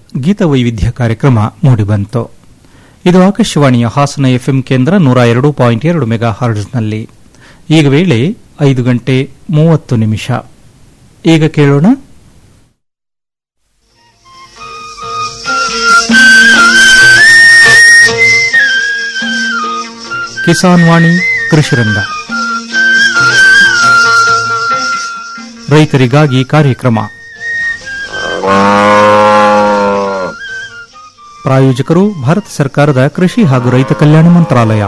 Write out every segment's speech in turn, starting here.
ಗೀತವೈವಿಧ್ಯ ಕಾರ್ಯಕ್ರಮ ಮೂಡಿಬಂತು ಇದು ಆಕಾಶವಾಣಿಯ ಹಾಸನ ಎಫ್ಎಂ ಕೇಂದ್ರ ನೂರ ಎರಡು ಪಾಯಿಂಟ್ ಎರಡು ಮೆಗಾ ಹಾರ್ಡ್ಸ್ನಲ್ಲಿ ಈಗ ವೇಳೆ ಐದು ಗಂಟೆ ಮೂವತ್ತು ನಿಮಿಷ ಈಗ ಕೇಳೋಣ ಕಿಸಾನ್ ವಾಣಿ ಕೃಷಿರಂಗ ರೈತರಿಗಾಗಿ ಕಾರ್ಯಕ್ರಮ ಪ್ರಾಯೋಜಕರು ಭಾರತ ಸರ್ಕಾರದ ಕೃಷಿ ಹಾಗೂ ರೈತ ಕಲ್ಯಾಣ ಮಂತ್ರಾಲಯ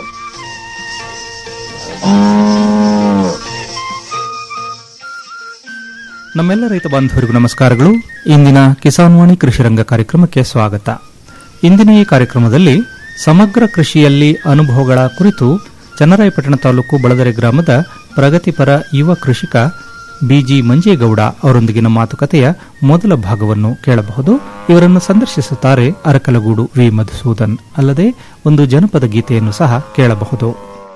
ನಮ್ಮೆಲ್ಲ ರೈತ ಬಾಂಧವರಿಗೂ ನಮಸ್ಕಾರಗಳು ಇಂದಿನ ಕಿಸಾನ್ ವಾಣಿ ಕೃಷಿರಂಗ ಕಾರ್ಯಕ್ರಮಕ್ಕೆ ಸ್ವಾಗತ ಇಂದಿನ ಈ ಕಾರ್ಯಕ್ರಮದಲ್ಲಿ ಸಮಗ್ರ ಕೃಷಿಯಲ್ಲಿ ಅನುಭವಗಳ ಕುರಿತು ಚನ್ನರಾಯಪಟ್ಟಣ ತಾಲೂಕು ಬಳದರೆ ಗ್ರಾಮದ ಪ್ರಗತಿಪರ ಯುವ ಕೃಷಿಕ ಬಿಜಿ ಮಂಜೇಗೌಡ ಅವರೊಂದಿಗಿನ ಮಾತುಕತೆಯ ಮೊದಲ ಭಾಗವನ್ನು ಕೇಳಬಹುದು ಇವರನ್ನು ಸಂದರ್ಶಿಸುತ್ತಾರೆ ಅರಕಲಗೂಡು ವಿ ಮಧುಸೂದನ್ ಅಲ್ಲದೆ ಒಂದು ಜನಪದ ಗೀತೆಯನ್ನು ಸಹ ಕೇಳಬಹುದು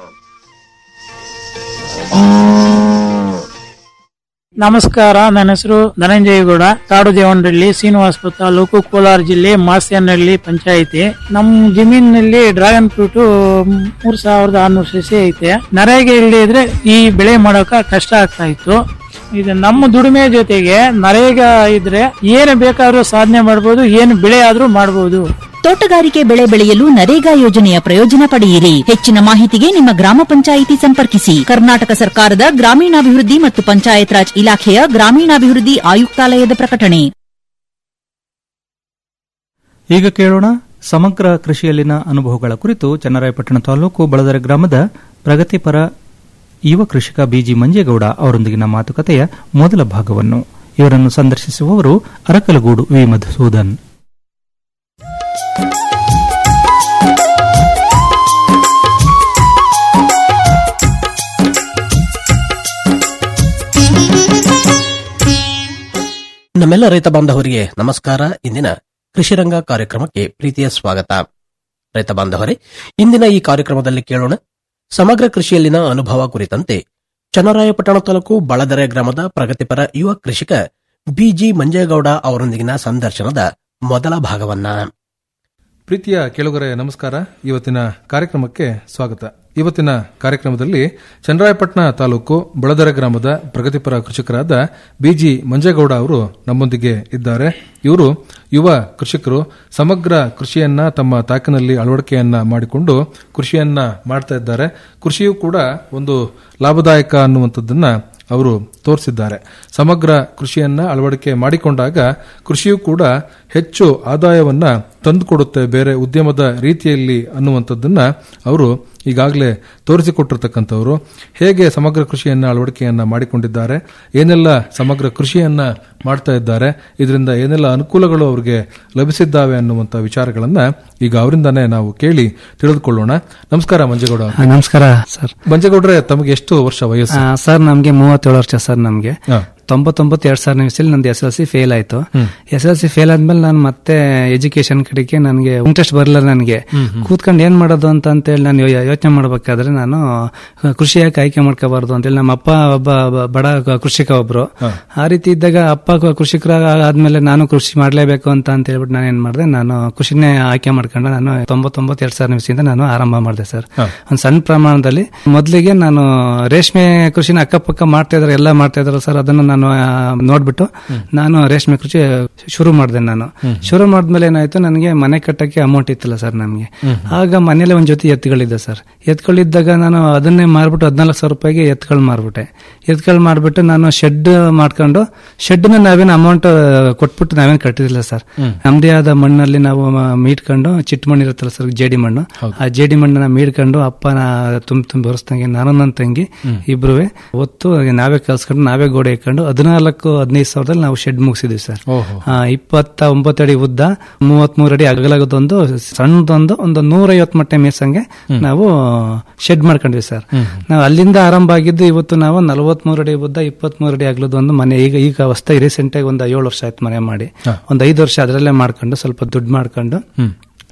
ನಮಸ್ಕಾರ ನನ್ನ ಹೆಸರು ಧನಂಜಯಗೌಡ ಕಾಡು ದೇವನಹಳ್ಳಿ ಶ್ರೀನಿವಾಸಪುರ ತಾಲೂಕು ಕೋಲಾರ ಜಿಲ್ಲೆ ಮಾಸ್ಯನಹಳ್ಳಿ ಪಂಚಾಯಿತಿ ನಮ್ಮ ಜಮೀನಿನಲ್ಲಿ ಡ್ರ್ಯಾಗನ್ ಫ್ರೂಟ್ ಮೂರ್ ಸಾವಿರದ ಆರ್ನೂರು ಸಸಿ ಐತೆ ನರೇಗೆ ಇಲ್ಲದೆ ಇದ್ರೆ ಈ ಬೆಳೆ ಮಾಡೋಕ ಕಷ್ಟ ಆಗ್ತಾ ಇತ್ತು ಇದು ನಮ್ಮ ದುಡಿಮೆ ಜೊತೆಗೆ ನರೇಗ ಇದ್ರೆ ಏನು ಬೇಕಾದ್ರೂ ಸಾಧನೆ ಮಾಡಬಹುದು ಏನು ಬೆಳೆ ಆದ್ರೂ ಮಾಡಬಹುದು ತೋಟಗಾರಿಕೆ ಬೆಳೆ ಬೆಳೆಯಲು ನರೇಗಾ ಯೋಜನೆಯ ಪ್ರಯೋಜನ ಪಡೆಯಿರಿ ಹೆಚ್ಚಿನ ಮಾಹಿತಿಗೆ ನಿಮ್ಮ ಗ್ರಾಮ ಪಂಚಾಯಿತಿ ಸಂಪರ್ಕಿಸಿ ಕರ್ನಾಟಕ ಸರ್ಕಾರದ ಗ್ರಾಮೀಣಾಭಿವೃದ್ಧಿ ಮತ್ತು ಪಂಚಾಯತ್ ರಾಜ್ ಇಲಾಖೆಯ ಗ್ರಾಮೀಣಾಭಿವೃದ್ಧಿ ಆಯುಕ್ತಾಲಯದ ಪ್ರಕಟಣೆ ಈಗ ಕೇಳೋಣ ಸಮಗ್ರ ಕೃಷಿಯಲ್ಲಿನ ಅನುಭವಗಳ ಕುರಿತು ಚನ್ನರಾಯಪಟ್ಟಣ ತಾಲೂಕು ಬಳದರೆ ಗ್ರಾಮದ ಪ್ರಗತಿಪರ ಯುವ ಕೃಷಿಕ ಬಿಜಿ ಮಂಜೇಗೌಡ ಅವರೊಂದಿಗಿನ ಮಾತುಕತೆಯ ಮೊದಲ ಭಾಗವನ್ನು ಇವರನ್ನು ಸಂದರ್ಶಿಸುವವರು ಅರಕಲಗೂಡು ವಿ ಮಧುಸೂದನ್ ನಮ್ಮೆಲ್ಲ ರೈತ ಬಾಂಧವರಿಗೆ ನಮಸ್ಕಾರ ಇಂದಿನ ಕೃಷಿರಂಗ ಕಾರ್ಯಕ್ರಮಕ್ಕೆ ಪ್ರೀತಿಯ ಸ್ವಾಗತ ರೈತ ಬಾಂಧವರೇ ಇಂದಿನ ಈ ಕಾರ್ಯಕ್ರಮದಲ್ಲಿ ಕೇಳೋಣ ಸಮಗ್ರ ಕೃಷಿಯಲ್ಲಿನ ಅನುಭವ ಕುರಿತಂತೆ ಚನ್ನರಾಯಪಟ್ಟಣ ತಾಲೂಕು ಬಳದರೆ ಗ್ರಾಮದ ಪ್ರಗತಿಪರ ಯುವ ಕೃಷಿಕ ಬಿಜಿ ಮಂಜೇಗೌಡ ಅವರೊಂದಿಗಿನ ಸಂದರ್ಶನದ ಮೊದಲ ಭಾಗವನ್ನ ಪ್ರೀತಿಯ ಕೇಳುಗರೆ ನಮಸ್ಕಾರ ಇವತ್ತಿನ ಕಾರ್ಯಕ್ರಮಕ್ಕೆ ಸ್ವಾಗತ ಇವತ್ತಿನ ಕಾರ್ಯಕ್ರಮದಲ್ಲಿ ಚನ್ನರಾಯಪಟ್ಟಣ ತಾಲೂಕು ಬಳದರೆ ಗ್ರಾಮದ ಪ್ರಗತಿಪರ ಕೃಷಿಕರಾದ ಬಿಜಿ ಮಂಜೇಗೌಡ ಅವರು ನಮ್ಮೊಂದಿಗೆ ಇದ್ದಾರೆ ಇವರು ಯುವ ಕೃಷಿಕರು ಸಮಗ್ರ ಕೃಷಿಯನ್ನ ತಮ್ಮ ತಾಕಿನಲ್ಲಿ ಅಳವಡಿಕೆಯನ್ನ ಮಾಡಿಕೊಂಡು ಕೃಷಿಯನ್ನ ಮಾಡ್ತಾ ಇದ್ದಾರೆ ಕೃಷಿಯು ಕೂಡ ಒಂದು ಲಾಭದಾಯಕ ಅನ್ನುವಂಥದ್ದನ್ನ ಅವರು ತೋರಿಸಿದ್ದಾರೆ ಸಮಗ್ರ ಕೃಷಿಯನ್ನ ಅಳವಡಿಕೆ ಮಾಡಿಕೊಂಡಾಗ ಕೃಷಿಯು ಕೂಡ ಹೆಚ್ಚು ಆದಾಯವನ್ನ ತಂದುಕೊಡುತ್ತೆ ಬೇರೆ ಉದ್ಯಮದ ರೀತಿಯಲ್ಲಿ ಅನ್ನುವಂಥದ್ದನ್ನ ಅವರು ಈಗಾಗಲೇ ತೋರಿಸಿಕೊಟ್ಟಿರ್ತಕ್ಕಂಥವರು ಹೇಗೆ ಸಮಗ್ರ ಕೃಷಿಯನ್ನ ಅಳವಡಿಕೆಯನ್ನ ಮಾಡಿಕೊಂಡಿದ್ದಾರೆ ಏನೆಲ್ಲ ಸಮಗ್ರ ಕೃಷಿಯನ್ನ ಮಾಡ್ತಾ ಇದ್ದಾರೆ ಇದರಿಂದ ಏನೆಲ್ಲ ಅನುಕೂಲಗಳು ಅವರಿಗೆ ಲಭಿಸಿದ್ದಾವೆ ಅನ್ನುವಂಥ ವಿಚಾರಗಳನ್ನ ಈಗ ಅವರಿಂದಾನೇ ನಾವು ಕೇಳಿ ತಿಳಿದುಕೊಳ್ಳೋಣ ನಮಸ್ಕಾರ ಮಂಜೇಗೌಡ ಅವರೇ. ನಮಸ್ಕಾರ ಸರ್ ಮಂಜೇಗೌಡ್ರೆ ತಮಗೆ ಎಷ್ಟು ವರ್ಷ ವಯಸ್ಸು ಆ, ಸರ್ ನಮ್ಗೆ ಮೂವತ್ತೇಳು ವರ್ಷ ಸರ್ ನಮ್ಗೆ ಹಾ. ತೊಂಬತ್ತೊಂಬತ್ತು ಎರಡ್ ಸಾವಿರ ನಿಮಿಷದಲ್ಲಿ ನಂದು ಎಸ್ ಎಲ್ ಸಿ ಫೇಲ್ ಆಯ್ತು ಎಸ್ ಎಲ್ ಸಿ ಫೇಲ್ ಆದ್ಮೇಲೆ ನಾನು ಮತ್ತೆ ಎಜುಕೇಶನ್ ಕಡೆಗೆ ನನಗೆ ಇಂಟ್ರೆಸ್ಟ್ ಬರಲಿಲ್ಲ ನನಗೆ ಕೂತ್ಕೊಂಡು ಏನ್ ಮಾಡೋದು ಅಂತ ಅಂತೇಳಿ ನಾನು ಯೋಚನೆ ಮಾಡ್ಬೇಕಾದ್ರೆ ನಾನು ಕೃಷಿ ಯಾಕೆ ಆಯ್ಕೆ ಮಾಡ್ಕೋಬಾರ್ದು ಅಂತೇಳಿ ನಮ್ಮ ಅಪ್ಪ ಒಬ್ಬ ಬ- ಬಡ ಕೃಷಿಕ ಒಬ್ರು ಆ ರೀತಿ ಇದ್ದಾಗ ಅಪ್ಪ ಕ- ಕೃಷಿಕರ ಆದ್ಮೇಲೆ ನಾನು ಕೃಷಿ ಮಾಡ್ಲೇಬೇಕು ಅಂತ ಅಂತ ಹೇಳ್ಬಿಟ್ಟು ನಾನು ಏನ್ ಮಾಡಿದೆ ನಾನು ಕೃಷಿನೇ ಆಯ್ಕೆ ಮಾಡ್ಕೊಂಡು ನಾನು ತೊಂಬತ್ತೊಂಬತ್ತು ಎರಡ್ ಸಾವಿರ ನಿಮಿಷದಿಂದ ನಾನು ಆರಂಭ ಮಾಡಿದೆ ಸರ್ ಒಂದು ಸಣ್ಣ ಪ್ರಮಾಣದಲ್ಲಿ ಮೊದಲಿಗೆ ನಾನು ರೇಷ್ಮೆ ಕೃಷಿನ ಅಕ್ಕಪಕ್ಕ ಮಾಡ್ತಾ ಇದಾರೆ ಎಲ್ಲ ಮಾಡ್ತಾ ಇದಾರೆ ಸರ್ ಅದನ್ನು ನಾನು ಆ, ನೋಡ್ಬಿಟ್ಟು ನಾನು ರೇಷ್ಮೆ ಕೃಷಿ ಶುರು ಮಾಡಿದೆ ನಾನು ಶುರು ಮಾಡಿದ್ಮೇಲೆ ಏನಾಯ್ತು ನನಗೆ ಮನೆ ಕಟ್ಟಕ್ಕೆ ಅಮೌಂಟ್ ಇತ್ತಿಲ್ಲ ಸರ್ ನಮಗೆ ಆಗ ಮನೇಲಿ ಒಂದ್ ಜೊತೆ ಎತ್ತುಗಳಿದ್ದೆ ಸರ್ ಎತ್ಗಳಿದ್ದಾಗ ನಾನು ಅದನ್ನೇ ಮಾರ್ಬಿಟ್ಟು ಹದಿನಾಲ್ಕು ಸಾವಿರ ರೂಪಾಯಿಗೆ ಎತ್ಗಳು ಮಾರ್ಬಿಟ್ಟೆ ಎತ್ಗಳು ಮಾರ್ಬಿಟ್ಟು ನಾನು ಶೆಡ್ ಮಾಡ್ಕೊಂಡು ಶೆಡ್ ನಾವೇನು ಅಮೌಂಟ್ ಕೊಟ್ಬಿಟ್ಟು ನಾವೇನು ಕಟ್ಟಿದಿಲ್ಲ ಸರ್ ನಮ್ದೇ ಆದ ಮಣ್ಣಲ್ಲಿ ನಾವು ಮ- ಮೀಟ್ಕೊಂಡು ಚಿಟ್ ಮಣ್ಣು ಇರುತ್ತಲ್ಲ ಸರ್ ಜೇಡಿ ಮಣ್ಣು ಆ ಜೇಡಿ ಮಣ್ಣನ್ನ ಮೀಡ್ಕೊಂಡು ಅಪ್ಪನ ತುಂಬ ತುಂಬ ಬರೆಸ್ದಂಗೆ ನಾನು ನನ್ನ ತಂಗಿ ಇಬ್ರು ಒತ್ತು ನಾವೇ ಕಲ್ಸ್ಕೊಂಡು ನಾವೇ ಗೋಡೆ ಇಟ್ಕೊಂಡು ಹದಿನಾಲ್ಕು ಹದಿನೈದು ಸಾವಿರದಲ್ಲಿ ನಾವು ಶೆಡ್ ಮುಗಿಸಿದ್ವಿ ಸರ್ ಆ, ಇಪ್ಪತ್ತ ಒಂಬತ್ತು ಅಡಿ ಉದ್ದ ಮೂವತ್ತ್ ಮೂರು ಅಡಿ ಅಗಲದೊಂದು ಸಣ್ಣದೊಂದು ಒಂದು ನೂರೈವತ್ತು ಮಟ್ಟೆ ಮೇಸಂಗೆ ನಾವು ಶೆಡ್ ಮಾಡ್ಕೊಂಡ್ವಿ ಸರ್ ನಾವು ಅಲ್ಲಿಂದ ಆರಂಭ ಆಗಿದ್ದು ಇವತ್ತು ನಾವು ನಲವತ್ಮೂರು ಅಡಿ ಉದ್ದ ಇಪ್ಪತ್ಮೂರು ಅಡಿ ಅಗಲದ ಒಂದು ಮನೆ ಈಗ ಈಗ ಹೊಸ್ತಾಗಿ ರೀಸೆಂಟ್ ಆಗಿ ಒಂದು ಏಳು ವರ್ಷ ಆಯ್ತು ಮನೆ ಮಾಡಿ ಒಂದು ಐದು ವರ್ಷ ಅದರಲ್ಲೇ ಮಾಡ್ಕೊಂಡು ಸ್ವಲ್ಪ ದುಡ್ಡು ಮಾಡ್ಕೊಂಡು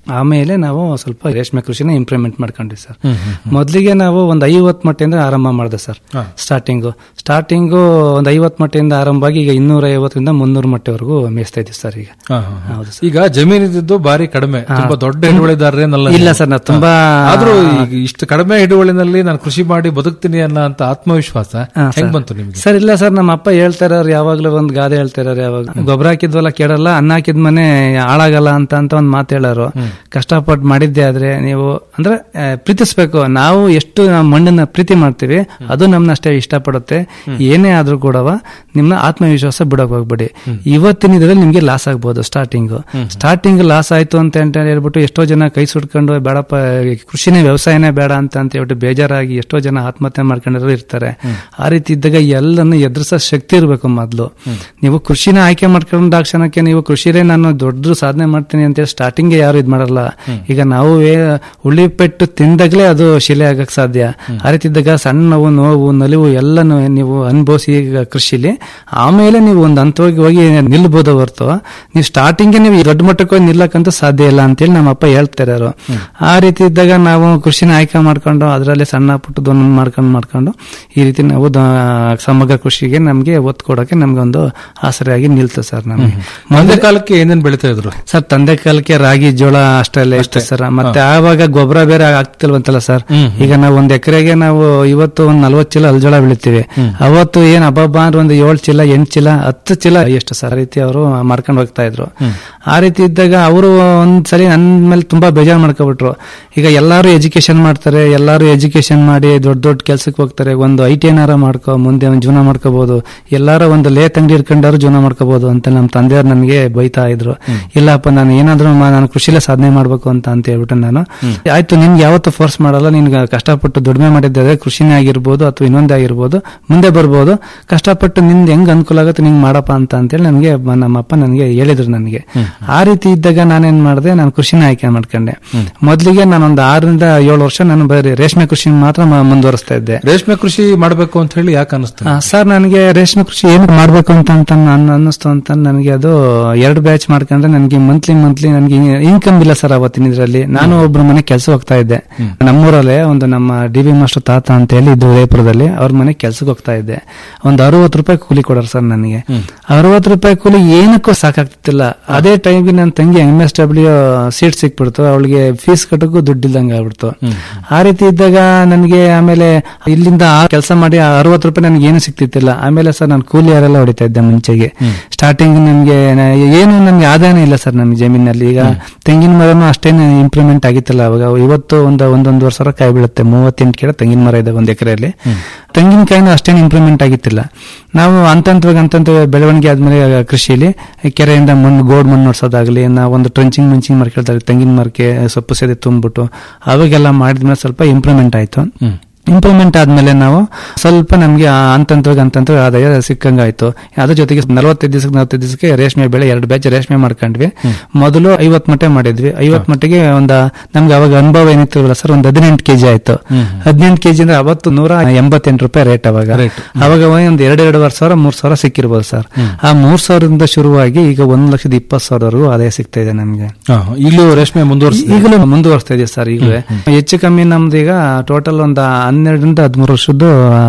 ಆಮೇಲೆ ನಾವು ಸ್ವಲ್ಪ ರೇಷ್ಮೆ ಕೃಷಿನ ಇಂಪ್ರೂವ್ಮೆಂಟ್ ಮಾಡ್ಕೊಂಡ್ವಿ ಸರ್ ಮೊದಲಿಗೆ ನಾವು ಒಂದು ಐವತ್ತು ಮಟ್ಟಿಂದ ಆರಂಭ ಮಾಡಿದೆ ಸರ್ ಸ್ಟಾರ್ಟಿಂಗು ಸ್ಟಾರ್ಟಿಂಗು ಒಂದು ಐವತ್ತು ಮಟ್ಟಿಂದ ಆರಂಭ ಆಗಿ ಈಗ ಇನ್ನೂರ ಐವತ್ತರಿಂದ ಮುನ್ನೂರು ಮಟ್ಟಿವರೆಗೂ ಮೇಯಿಸ್ತಾ ಇದ್ದೀವಿ ಸರ್ ಈಗ ಹಾ, ಹಾ, ಹಾ. ಹೌದು ಈಗ ಜಮೀನ್ ಇದ್ದಿದ್ದು ಬಾರಿ ಕಡಿಮೆ ತುಂಬಾ ದೊಡ್ಡ ಹಿಡುವಳಿದಾರರೇನಲ್ಲ ಇಲ್ಲ ಸರ್ ನಾವು ತುಂಬಾ ಆದ್ರೂ ಈಗ ಇಷ್ಟು ಕಡಿಮೆ ಹಿಡುವಳಿನಲ್ಲಿ ನಾನು ಕೃಷಿ ಮಾಡಿ ಬದುಕ್ತೀನಿ ಅನ್ನೋ ಅಂತ ಆತ್ಮವಿಶ್ವಾಸ ಹಾ, ಹೆಂಗ್ ಸರ್. ಬಂತು ನಿಮ್ಗೆ ಸರ್ ಇಲ್ಲ ಸರ್ ನಮ್ಮ ಅಪ್ಪ ಹೇಳ್ತಾ ಇರೋರು ಯಾವಾಗ್ಲೂ ಒಂದ್ ಗಾದೆ ಹೇಳ್ತಾ ಇರೋರು ಯಾವಾಗ ಗೊಬ್ಬರ ಹಾಕಿದ್ವಲ್ಲ ಕೆಡಲ್ಲ ಅನ್ನ ಹಾಕಿದ ಮನೆ ಹಾಳಾಗಲ್ಲ ಅಂತ ಅಂತ ಒಂದ್ ಮಾತು ಹೇಳೋರು ಕಷ್ಟಪಟ್ಟು ಮಾಡಿದ್ದೆ ಆದ್ರೆ ನೀವು ಅಂದ್ರೆ ಆ, ಪ್ರೀತಿಸ್ಬೇಕು ನಾವು ಎಷ್ಟು ನಾವು ಮಣ್ಣನ್ನ ಪ್ರೀತಿ ಮಾಡ್ತೀವಿ ಅದು ನಮ್ನ ಅಷ್ಟೇ ಇಷ್ಟಪಡುತ್ತೆ ಏನೇ ಆದ್ರೂ ಕೂಡವ ನಿಮ್ನ ಆತ್ಮವಿಶ್ವಾಸ ಬಿಡಕ್ ಹೋಗ್ಬೇಡಿ ಇವತ್ತಿನ ಇದ್ರಲ್ಲಿ ನಿಮ್ಗೆ ಲಾಸ್ ಆಗ್ಬೋದು ಸ್ಟಾರ್ಟಿಂಗ್ ಸ್ಟಾರ್ಟಿಂಗ್ ಲಾಸ್ ಆಯ್ತು ಅಂತ ಅಂತ ಹೇಳ್ಬಿಟ್ಟು ಎಷ್ಟೋ ಜನ ಕೈ ಸುಟ್ಕೊಂಡು ಬೇಡಪ್ಪ ಈ ಕೃಷಿನೇ ವ್ಯವಸಾಯನೇ ಬೇಡ ಅಂತ ಅಂತ ಹೇಳ್ಬಿಟ್ಟು ಬೇಜಾರಾಗಿ ಎಷ್ಟೋ ಜನ ಆತ್ಮಹತ್ಯೆ ಮಾಡ್ಕೊಂಡಿರೋ ಇರ್ತಾರೆ ಆ ರೀತಿ ಇದ್ದಾಗ ಎಲ್ಲನ್ನು ಎದುರಿಸೋ ಶಕ್ತಿ ಇರಬೇಕು ಮೊದಲು ನೀವು ಕೃಷಿನ ಆಯ್ಕೆ ಮಾಡ್ಕೊಂಡ ಕ್ಷಣಕ್ಕೆ ನೀವು ಕೃಷಿರೇ ನಾನು ದೊಡ್ಡ ಸಾಧನೆ ಮಾಡ್ತೀನಿ ಅಂತ ಹೇಳಿ ಸ್ಟಾರ್ಟಿಂಗ್ ಯಾರು ಇದ್ ಮಾಡಲ್ಲ ಈಗ ನಾವು ವೇ- ಉಳ್ಳಿ ಪೆಟ್ಟು ತಿಂದಾಗ್ಲೇ ಅದು ಶಿಲೆ ಆಗಕ್ ಸಾಧ್ಯ ಆ ರೀತಿ ಇದ್ದಾಗ ಸಣ್ಣ ನೋವು ನೋವು ನಲಿವು ಎಲ್ಲನೂ ನೀವು ಅನುಭವಿಸಿ ಈಗ ಕೃಷಿಲಿ ಆಮೇಲೆ ನೀವು ಒಂದು ಹಂತವಾಗಿ ಹೋಗಿ ನಿಲ್ಬೋದು ಹೊರ್ತು ನೀವು ಸ್ಟಾರ್ಟಿಂಗ್ ನೀವು ಈ ದೊಡ್ಡ ಮಟ್ಟಕ್ಕೆ ಹೋಗಿ ನಿಲ್ಲಕ್ಕಂತೂ ಸಾಧ್ಯ ಇಲ್ಲ ಅಂತೇಳಿ ನಮ್ಮ ಅಪ್ಪ ಹೇಳ್ತಾ ಇರೋರು ಆ ರೀತಿ ಇದ್ದಾಗ ನಾವು ಕೃಷಿನ ಆಯ್ಕೆ ಮಾಡ್ಕೊಂಡು ಅದರಲ್ಲಿ ಸಣ್ಣ ಪುಟ್ಟದ ಮಾಡ್ಕೊಂಡು ಮಾಡ್ಕೊಂಡು ಈ ರೀತಿ ನಾವು ದ- ಸಮಗ್ರ ಕೃಷಿಗೆ ನಮ್ಗೆ ಒತ್ತು ಕೊಡೋಕೆ ನಮ್ಗೆ ಒಂದು ಆಸರೆಯಾಗಿ ನಿಲ್ತು ಸರ್ ನಮಗೆ ಮೊದಲ ಕಾಲಕ್ಕೆ ಏನೇನ್ ಬೆಳಿತಾ ಇದ್ರು ಸರ್ ತಂದೆ ಕಾಲಕ್ಕೆ ರಾಗಿ ಜೋಳ ಅಷ್ಟೆಲ್ಲ ಇಷ್ಟು ಸರ್ ಮತ್ತೆ ಆವಾಗ ಗೊಬ್ಬರ ಬೇರೆ ಆಗ್ತಿಲ್ವಂತಲ್ಲ ಸರ್ ಈಗ ನಾವು ಒಂದ್ ಎಕರೆಗೆ ನಾವು ಇವತ್ತು ಒಂದ್ ನಲ್ವತ್ತು ಚೀಲ ಅಲ್ಜೋಳ ಬೆಳಿತೀವಿ ಅವತ್ತು ಏನ್ ಹಬ್ಬ ಅಂದ್ರೆ ಒಂದು ಏಳು ಚೀಲ ಎಂಟು ಚೀಲ ಹತ್ತು ಚೀಲ ಎಷ್ಟು ಸರ್ ಆ ರೀತಿ ಅವರು ಮಾರ್ಕೊಂಡು ಹೋಗ್ತಾ ಇದ್ರು ಆ ರೀತಿ ಇದ್ದಾಗ ಅವರು ಒಂದ್ಸಲಿ ನನ್ ಮೇಲೆ ತುಂಬಾ ಬೇಜಾರು ಮಾಡ್ಕೊಬಿಟ್ರು ಈಗ ಎಲ್ಲಾರು ಎಜುಕೇಶನ್ ಮಾಡ್ತಾರೆ ಎಲ್ಲಾರು ಎಜುಕೇಶನ್ ಮಾಡಿ ದೊಡ್ಡ ದೊಡ್ಡ ಕೆಲ್ಸಕ್ಕೆ ಹೋಗ್ತಾರೆ ಒಂದು ಐ ಟಿ ಏನಾರ ಮಾಡ್ಕೊ ಮುಂದೆ ಒಂದು ಜೀವನ ಮಾಡ್ಕೋಬಹುದು ಎಲ್ಲಾರ ಒಂದು ಲೇತ್ ಅಂಗಡಿ ಇಟ್ಕೊಂಡಾರು ಜೀವನ ಮಾಡ್ಕೋಬಹುದು ಅಂತ ನಮ್ಮ ತಂದೆಯವ್ರು ನನಗೆ ಬೈತಾ ಇದ್ರು ಇಲ್ಲಪ್ಪ ನಾನು ಏನಾದ್ರೂ ಮಾ- ನಾನು ಕೃಷಿಲೇ ಸಾಧನೆ ಮಾಡ್ಬೇಕು ಅಂತ ಅಂತ ಹೇಳ್ಬಿಟ್ಟು ನಾನು ಆಯ್ತು ನಿನ್ಗೆ ಯಾವತ್ತು ಫೋರ್ಸ್ ಮಾಡಲ್ಲ ನಿನ್ಗೆ ಕಷ್ಟಪಟ್ಟು ದುಡಿಮೆ ಮಾಡಿದ್ದೆ ಕೃಷಿನೇ ಆಗಿರ್ಬೋದು ಅಥವಾ ಇನ್ನೊಂದೇ ಆಗಿರ್ಬೋದು ಮುಂದೆ ಬರ್ಬೋದು ಕಷ್ಟಪಟ್ಟು ನಿಂದ ಹೆಂಗ್ ಅನುಕೂಲ ಆಗುತ್ತೆ ನಿಂಗೆ ಮಾಡಪ್ಪ ಅಂತ ಅಂತೇಳಿ ನನಗೆ ನಮ್ಮಪ್ಪ ನನಗೆ ಹೇಳಿದ್ರು ನನಗೆ ಆ ರೀತಿ ಇದ್ದಾಗ ನಾನೇನ್ ಮಾಡಿದೆ ನಾನು ಕೃಷಿನ ಆಯ್ಕೆ ಮಾಡ್ಕೊಂಡೆ ಮೊದಲಿಗೆ ನಾನೊಂದು ಆರರಿಂದ ಏಳು ವರ್ಷ ನಾನು ಬರೀ ರೇಷ್ಮೆ ಕೃಷಿ ಮಾತ್ರ ಮ- ಮುಂದುವರಿಸ್ತಾ ಇದ್ದೆ ರೇಷ್ಮೆ ಕೃಷಿ ಮಾಡ್ಬೇಕು ಅಂತ ಹೇಳಿ ಯಾಕೆ ಅನಿಸ್ತು ಆ, ಸರ್ ನನಗೆ ರೇಷ್ಮೆ ಕೃಷಿ ಏನು ಮಾಡ್ಬೇಕು ಅಂತ ಅಂತ ನಾನು ಅನ್ನಿಸ್ತು ಅಂತ ನನಗೆ ಅದು ಎರಡು ಬ್ಯಾಚ್ ಮಾಡ್ಕೊಂಡ್ರೆ ನನಗೆ ಮಂತ್ಲಿ ಮಂತ್ಲಿ ನನಗೆ ಇನ್ಕಮ್ ಇಲ್ಲ ಸರ್ ಅವತ್ತಿನ ಇದರಲ್ಲಿ ನಾನು ಒಬ್ರು ಮನೆ ಕೆಲಸ ಹೋಗ್ತಾ ಇದ್ದೆ ನಮ್ಮೂರಲ್ಲೇ ಒಂದು ನಮ್ಮ ಡಿ ಬಿ ಮಾಸ್ಟರ್ ತಾತ ಅಂತ ಹೇಳಿ ಇದು ಉದಯಪುರದಲ್ಲಿ ಅವ್ರ ಮನೆ ಕೆಲ್ಸಕ್ಕೆ ಹೋಗ್ತಾ ಇದ್ದೆ ಒಂದು ಅರವತ್ತು ರೂಪಾಯಿ ಕೂಲಿ ಕೊಡೋರು ಸರ್ ನನಗೆ ಅರವತ್ತು ರೂಪಾಯಿ ಕೂಲಿ ಏನಕ್ಕೂ ಸಾಕಾಗ್ತಿಲ್ಲ ಅದೇ ಟೈಮ್ಗೆ ನನ್ನ ತಂಗಿ ಎಂ ಎಸ್ ಡಬ್ಲ್ಯೂ ಸೀಟ್ ಸಿಕ್ಬಿಡ್ತು ಅವಳಿಗೆ ಫೀಸ್ ಕಟ್ಟಕ್ಕೂ ದುಡ್ಡಿಲ್ದಂಗೆ ಆಗ್ಬಿಡ್ತು ಆ ರೀತಿ ಇದ್ದಾಗ ನನಗೆ ಆಮೇಲೆ ಇಲ್ಲಿಂದ ಆ ಕೆಲಸ ಮಾಡಿ ಅರವತ್ತು ರೂಪಾಯಿ ನನಗೆ ಏನು ಸಿಕ್ತಿತ್ತಿಲ್ಲ ಆಮೇಲೆ ಸರ್ ನಾನು ಕೂಲಿ ಯಾರೆಲ್ಲ ಹೊಡಿತಾ ಇದ್ದೆ ಮುಂಚೆಗೆ ಸ್ಟಾರ್ಟಿಂಗ್ ನನಗೆ ಏನು ನನಗೆ ಆದಾಯನೇ ಇಲ್ಲ ಸರ್ ನನ್ನ ಜಮೀನಲ್ಲಿ ಈಗ ತೆಂಗಿನ ಮರನು ಅಷ್ಟೇನು ಇಂಪ್ರೂವ್ಮೆಂಟ್ ಆಗಿತ್ತಿಲ್ಲ ಅವಾಗ ಇವತ್ತು ಒಂದು ಒಂದೊಂದು ಸಾವಿರ ಕಾಯಿ ಬೀಳುತ್ತೆ ಮೂವತ್ತೆಂಟು ಕಿಲೋ ತೆಂಗಿನ ಮರ ಇದೆ ಒಂದು ಎಕರೆಯಲ್ಲಿ ತೆಂಗಿನಕಾಯಿನೂ ಅಷ್ಟೇನು ಇಂಪ್ರೂವ್ಮೆಂಟ್ ಆಗಿತ್ತಿಲ್ಲ ನಾವು ಹಂತಂತವಾಗಿ ಹಂತಂತ ಬೆಳವಣಿಗೆ ಆದ್ಮೇಲೆ ಕೃಷಿಯಲ್ಲಿ ಕೆರೆಯಿಂದ ಮಣ್ಣು ಗೋಡ್ ಮಣ್ಣು ನೋಡ್ಸೋದಾಗ್ಲಿ ನಾವು ಒಂದು ಟ್ರಂಚಿಂಗ್ ಮಂಚಿಂಗ್ ಮಾಡ್ಕೊಳ್ತಾರೆ ತೆಂಗಿನ ಮರಕ್ಕೆ ಸೊಪ್ಪು ಸೇದೆ ತುಂಬಿಟ್ಟು ಅವಾಗೆಲ್ಲ ಮಾಡಿದ್ಮೇಲೆ ಸ್ವಲ್ಪ ಇಂಪ್ರೂವ್ಮೆಂಟ್ ಆಯ್ತು ಇಂಪ್ರೂವ್ಮೆಂಟ್ ಆದ್ಮೇಲೆ ನಾವು ಸ್ವಲ್ಪ ನಮಗೆ ಹಂತಂತವಾಗಿ ಹಂತಂತವಾಗಿ ಆದಾಯ ಸಿಕ್ಕಂಗಾಯ್ತು ಅದ್ರ ಜೊತೆಗೆ ನಲವತ್ತೈದು ದಿವಸಕ್ಕೆ ನಲವತ್ತೈದು ದಿವಸಕ್ಕೆ ರೇಷ್ಮೆ ಬೆಳೆ ಎರಡು ಬ್ಯಾಚ್ ರೇಷ್ಮೆ ಮಾಡ್ಕೊಂಡ್ವಿ ಮೊದಲು ಐವತ್ ಮಟ್ಟೆ ಮಾಡಿದ್ವಿ ಐವತ್ ಮಟ್ಟಿಗೆ ಒಂದ ನಮ್ಗೆ ಅವಾಗ ಅನುಭವ ಏನಿತ್ತು ಸರ್ ಒಂದು ಹದಿನೆಂಟು ಕೆಜಿ ಆಯ್ತು ಹದಿನೆಂಟು ಕೆಜಿ ಅಂದ್ರೆ ಅವತ್ತು ನೂರ ಎಂಬತ್ತೆಂಟು ರೂಪಾಯಿ ರೇಟ್ ಅವಾಗ ಅವಾಗ ಒಂದು ಎರಡು ಎರಡೂವರೆ ಸಾವಿರ ಮೂರ್ ಸಾವಿರ ಸಿಕ್ಕಿರ್ಬೋದು ಸರ್ ಆ ಮೂರ್ ಸಾವಿರದಿಂದ ಶುರುವಾಗಿ ಈಗ ಒಂದ್ ಲಕ್ಷದ ಇಪ್ಪತ್ತು ಸಾವಿರವರೆಗೂ ಆದಾಯ ಸಿಗ್ತಾ ಇದೆ ನಮ್ಗೆ ಹಾ, ಈಗಲೂ ರೇಷ್ಮೆ ಮುಂದುವರಿಸಿ ಈಗಲೂ ಮುಂದುವರಿಸ್ತಾ ಇದೀವಿ ಸರ್ ಈಗಲೂ ಹೆಚ್ಚು ಕಮ್ಮಿ ನಮ್ದು ಈಗ ಟೋಟಲ್ ಒಂದು ಹನ್ನೆರಡರಿಂದ ಹದಿಮೂರು ವರ್ಷದ್ದು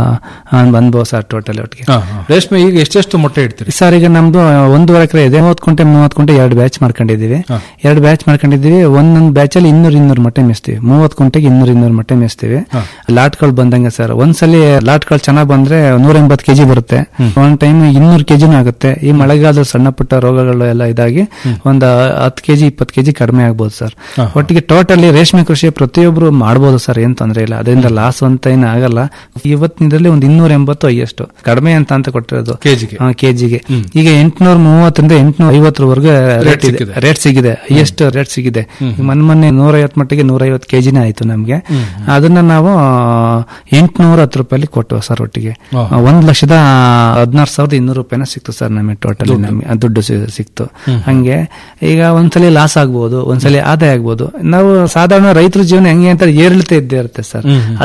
ಆ, ಅನುಭವ ಸರ್ ಟೋಟಲ್ ಒಟ್ಟಿಗೆ ರೇಷ್ಮೆ ಈಗ ಎಷ್ಟೆಷ್ಟು ಮೊಟ್ಟೆ ಇಡ್ತೀರಿ ಸರ್ ಈಗ ನಮ್ದು ಒಂದೂವರೆ ಎಕರೆ ಇದೆ ಮೂವತ್ತು ಕುಂಟೆ ಮೂವತ್ತು ಕುಂಟೆ ಎರಡು ಬ್ಯಾಚ್ ಮಾಡ್ಕೊಂಡಿದೀವಿ ಎರಡು ಬ್ಯಾಚ್ ಮಾಡ್ಕೊಂಡಿದೀವಿ ಒಂದೊಂದು ಬ್ಯಾಚ್ ಅಲ್ಲಿ ಇನ್ನೂರು ಇನ್ನೂರು ಮೊಟ್ಟೆ ಮೇಸ್ತೀವಿ ಮೂವತ್ತು ಕುಂಟೆಗೆ ಇನ್ನೂರು ಇನ್ನೂರು ಮೊಟ್ಟೆ ಮೇಸ್ತೀವಿ ಲಾಟ್ಗಳು ಬಂದಂಗೆ ಸರ್ ಒಂದ್ಸಲಿ ಲಾಟ್ಗಳು ಚೆನ್ನಾಗ್ ಬಂದ್ರೆ ನೂರ ಎಂಬತ್ತು ಕೆಜಿ ಬರುತ್ತೆ ಒಂದ್ ಟೈಮ್ ಇನ್ನೂರು ಕೆಜಿನೂ ಆಗುತ್ತೆ ಈ ಮಳೆಗಾಲದ ಸಣ್ಣ ಪುಟ್ಟ ರೋಗಗಳು ಎಲ್ಲ ಇದಾಗಿ ಒಂದು ಹತ್ತು ಕೆಜಿ ಇಪ್ಪತ್ತು ಕೆಜಿ ಕಡಿಮೆ ಆಗ್ಬೋದು ಸರ್ ಒಟ್ಟಿಗೆ ಟೋಟಲಿ ರೇಷ್ಮೆ ಕೃಷಿ ಪ್ರತಿಯೊಬ್ರು ಮಾಡ್ಬೋದು ಸರ್ ಏನ್ ತೊಂದ್ರೆ ಇಲ್ಲ ಅದರಿಂದ ಲಾಸ್ ಅಂತ ಏನು ಆಗಲ್ಲ ಇವತ್ತಿನದ್ರಲ್ಲಿ ಒಂದು ಇನ್ನೂರ ಎಂಬತ್ತು ಎಷ್ಟು ಕಡಿಮೆ ಅಂತ ಅಂತ ಕೊಟ್ಟಿರೋದು ಕೆಜಿಗೆ ಕೆಜಿಗೆ ಈಗ ಎಂಟ್ನೂರ ಮೂವತ್ತರಿಂದ ಎಂಟ್ನೂರ ಐವತ್ತರವರೆಗೂ ರೇಟ್ ಇದೆ ರೇಟ್ ಸಿಗಿದೆ ಎಷ್ಟು ರೇಟ್ ಸಿಗಿದೆ ಮೊನ್ನೆ ಮೊನ್ನೆ ನೂರ ಐವತ್ತು ಮಟ್ಟಿಗೆ ನೂರ ಐವತ್ತು ಕೆಜಿನೇ ಆಯ್ತು ನಮ್ಗೆ ಅದನ್ನ ನಾವು ಎಂಟ್ನೂರ ಹತ್ತು ರೂಪಾಯಿ ಕೊಟ್ಟು ಸರ್ ಒಟ್ಟಿಗೆ ಒಂದ್ ಲಕ್ಷದ ಹದಿನಾರು ಸಾವಿರದ ಇನ್ನೂರು ರೂಪಾಯಿನ ಸಿಕ್ತು ಸರ್ ನಮಗೆ ಟೋಟಲ್ ನಮಗೆ ಆ ದುಡ್ಡು ಸಿ- ಸಿಕ್ತು ಹಂಗೆ ಈಗ ಒಂದ್ಸಲಿ ಲಾಸ್ ಆಗ್ಬೋದು ಒಂದ್ಸಲಿ ಆದಾಯ ಆಗ್ಬೋದು ನಾವು ಸಾಧಾರಣ ರೈತರ ಜೀವನ ಹೆಂಗೆ ಅಂತ ಏರಿಳಿತ ಇದ್ದೇ ಇರುತ್ತೆ ಸರ್ ಅದನ್ನ ನಾವು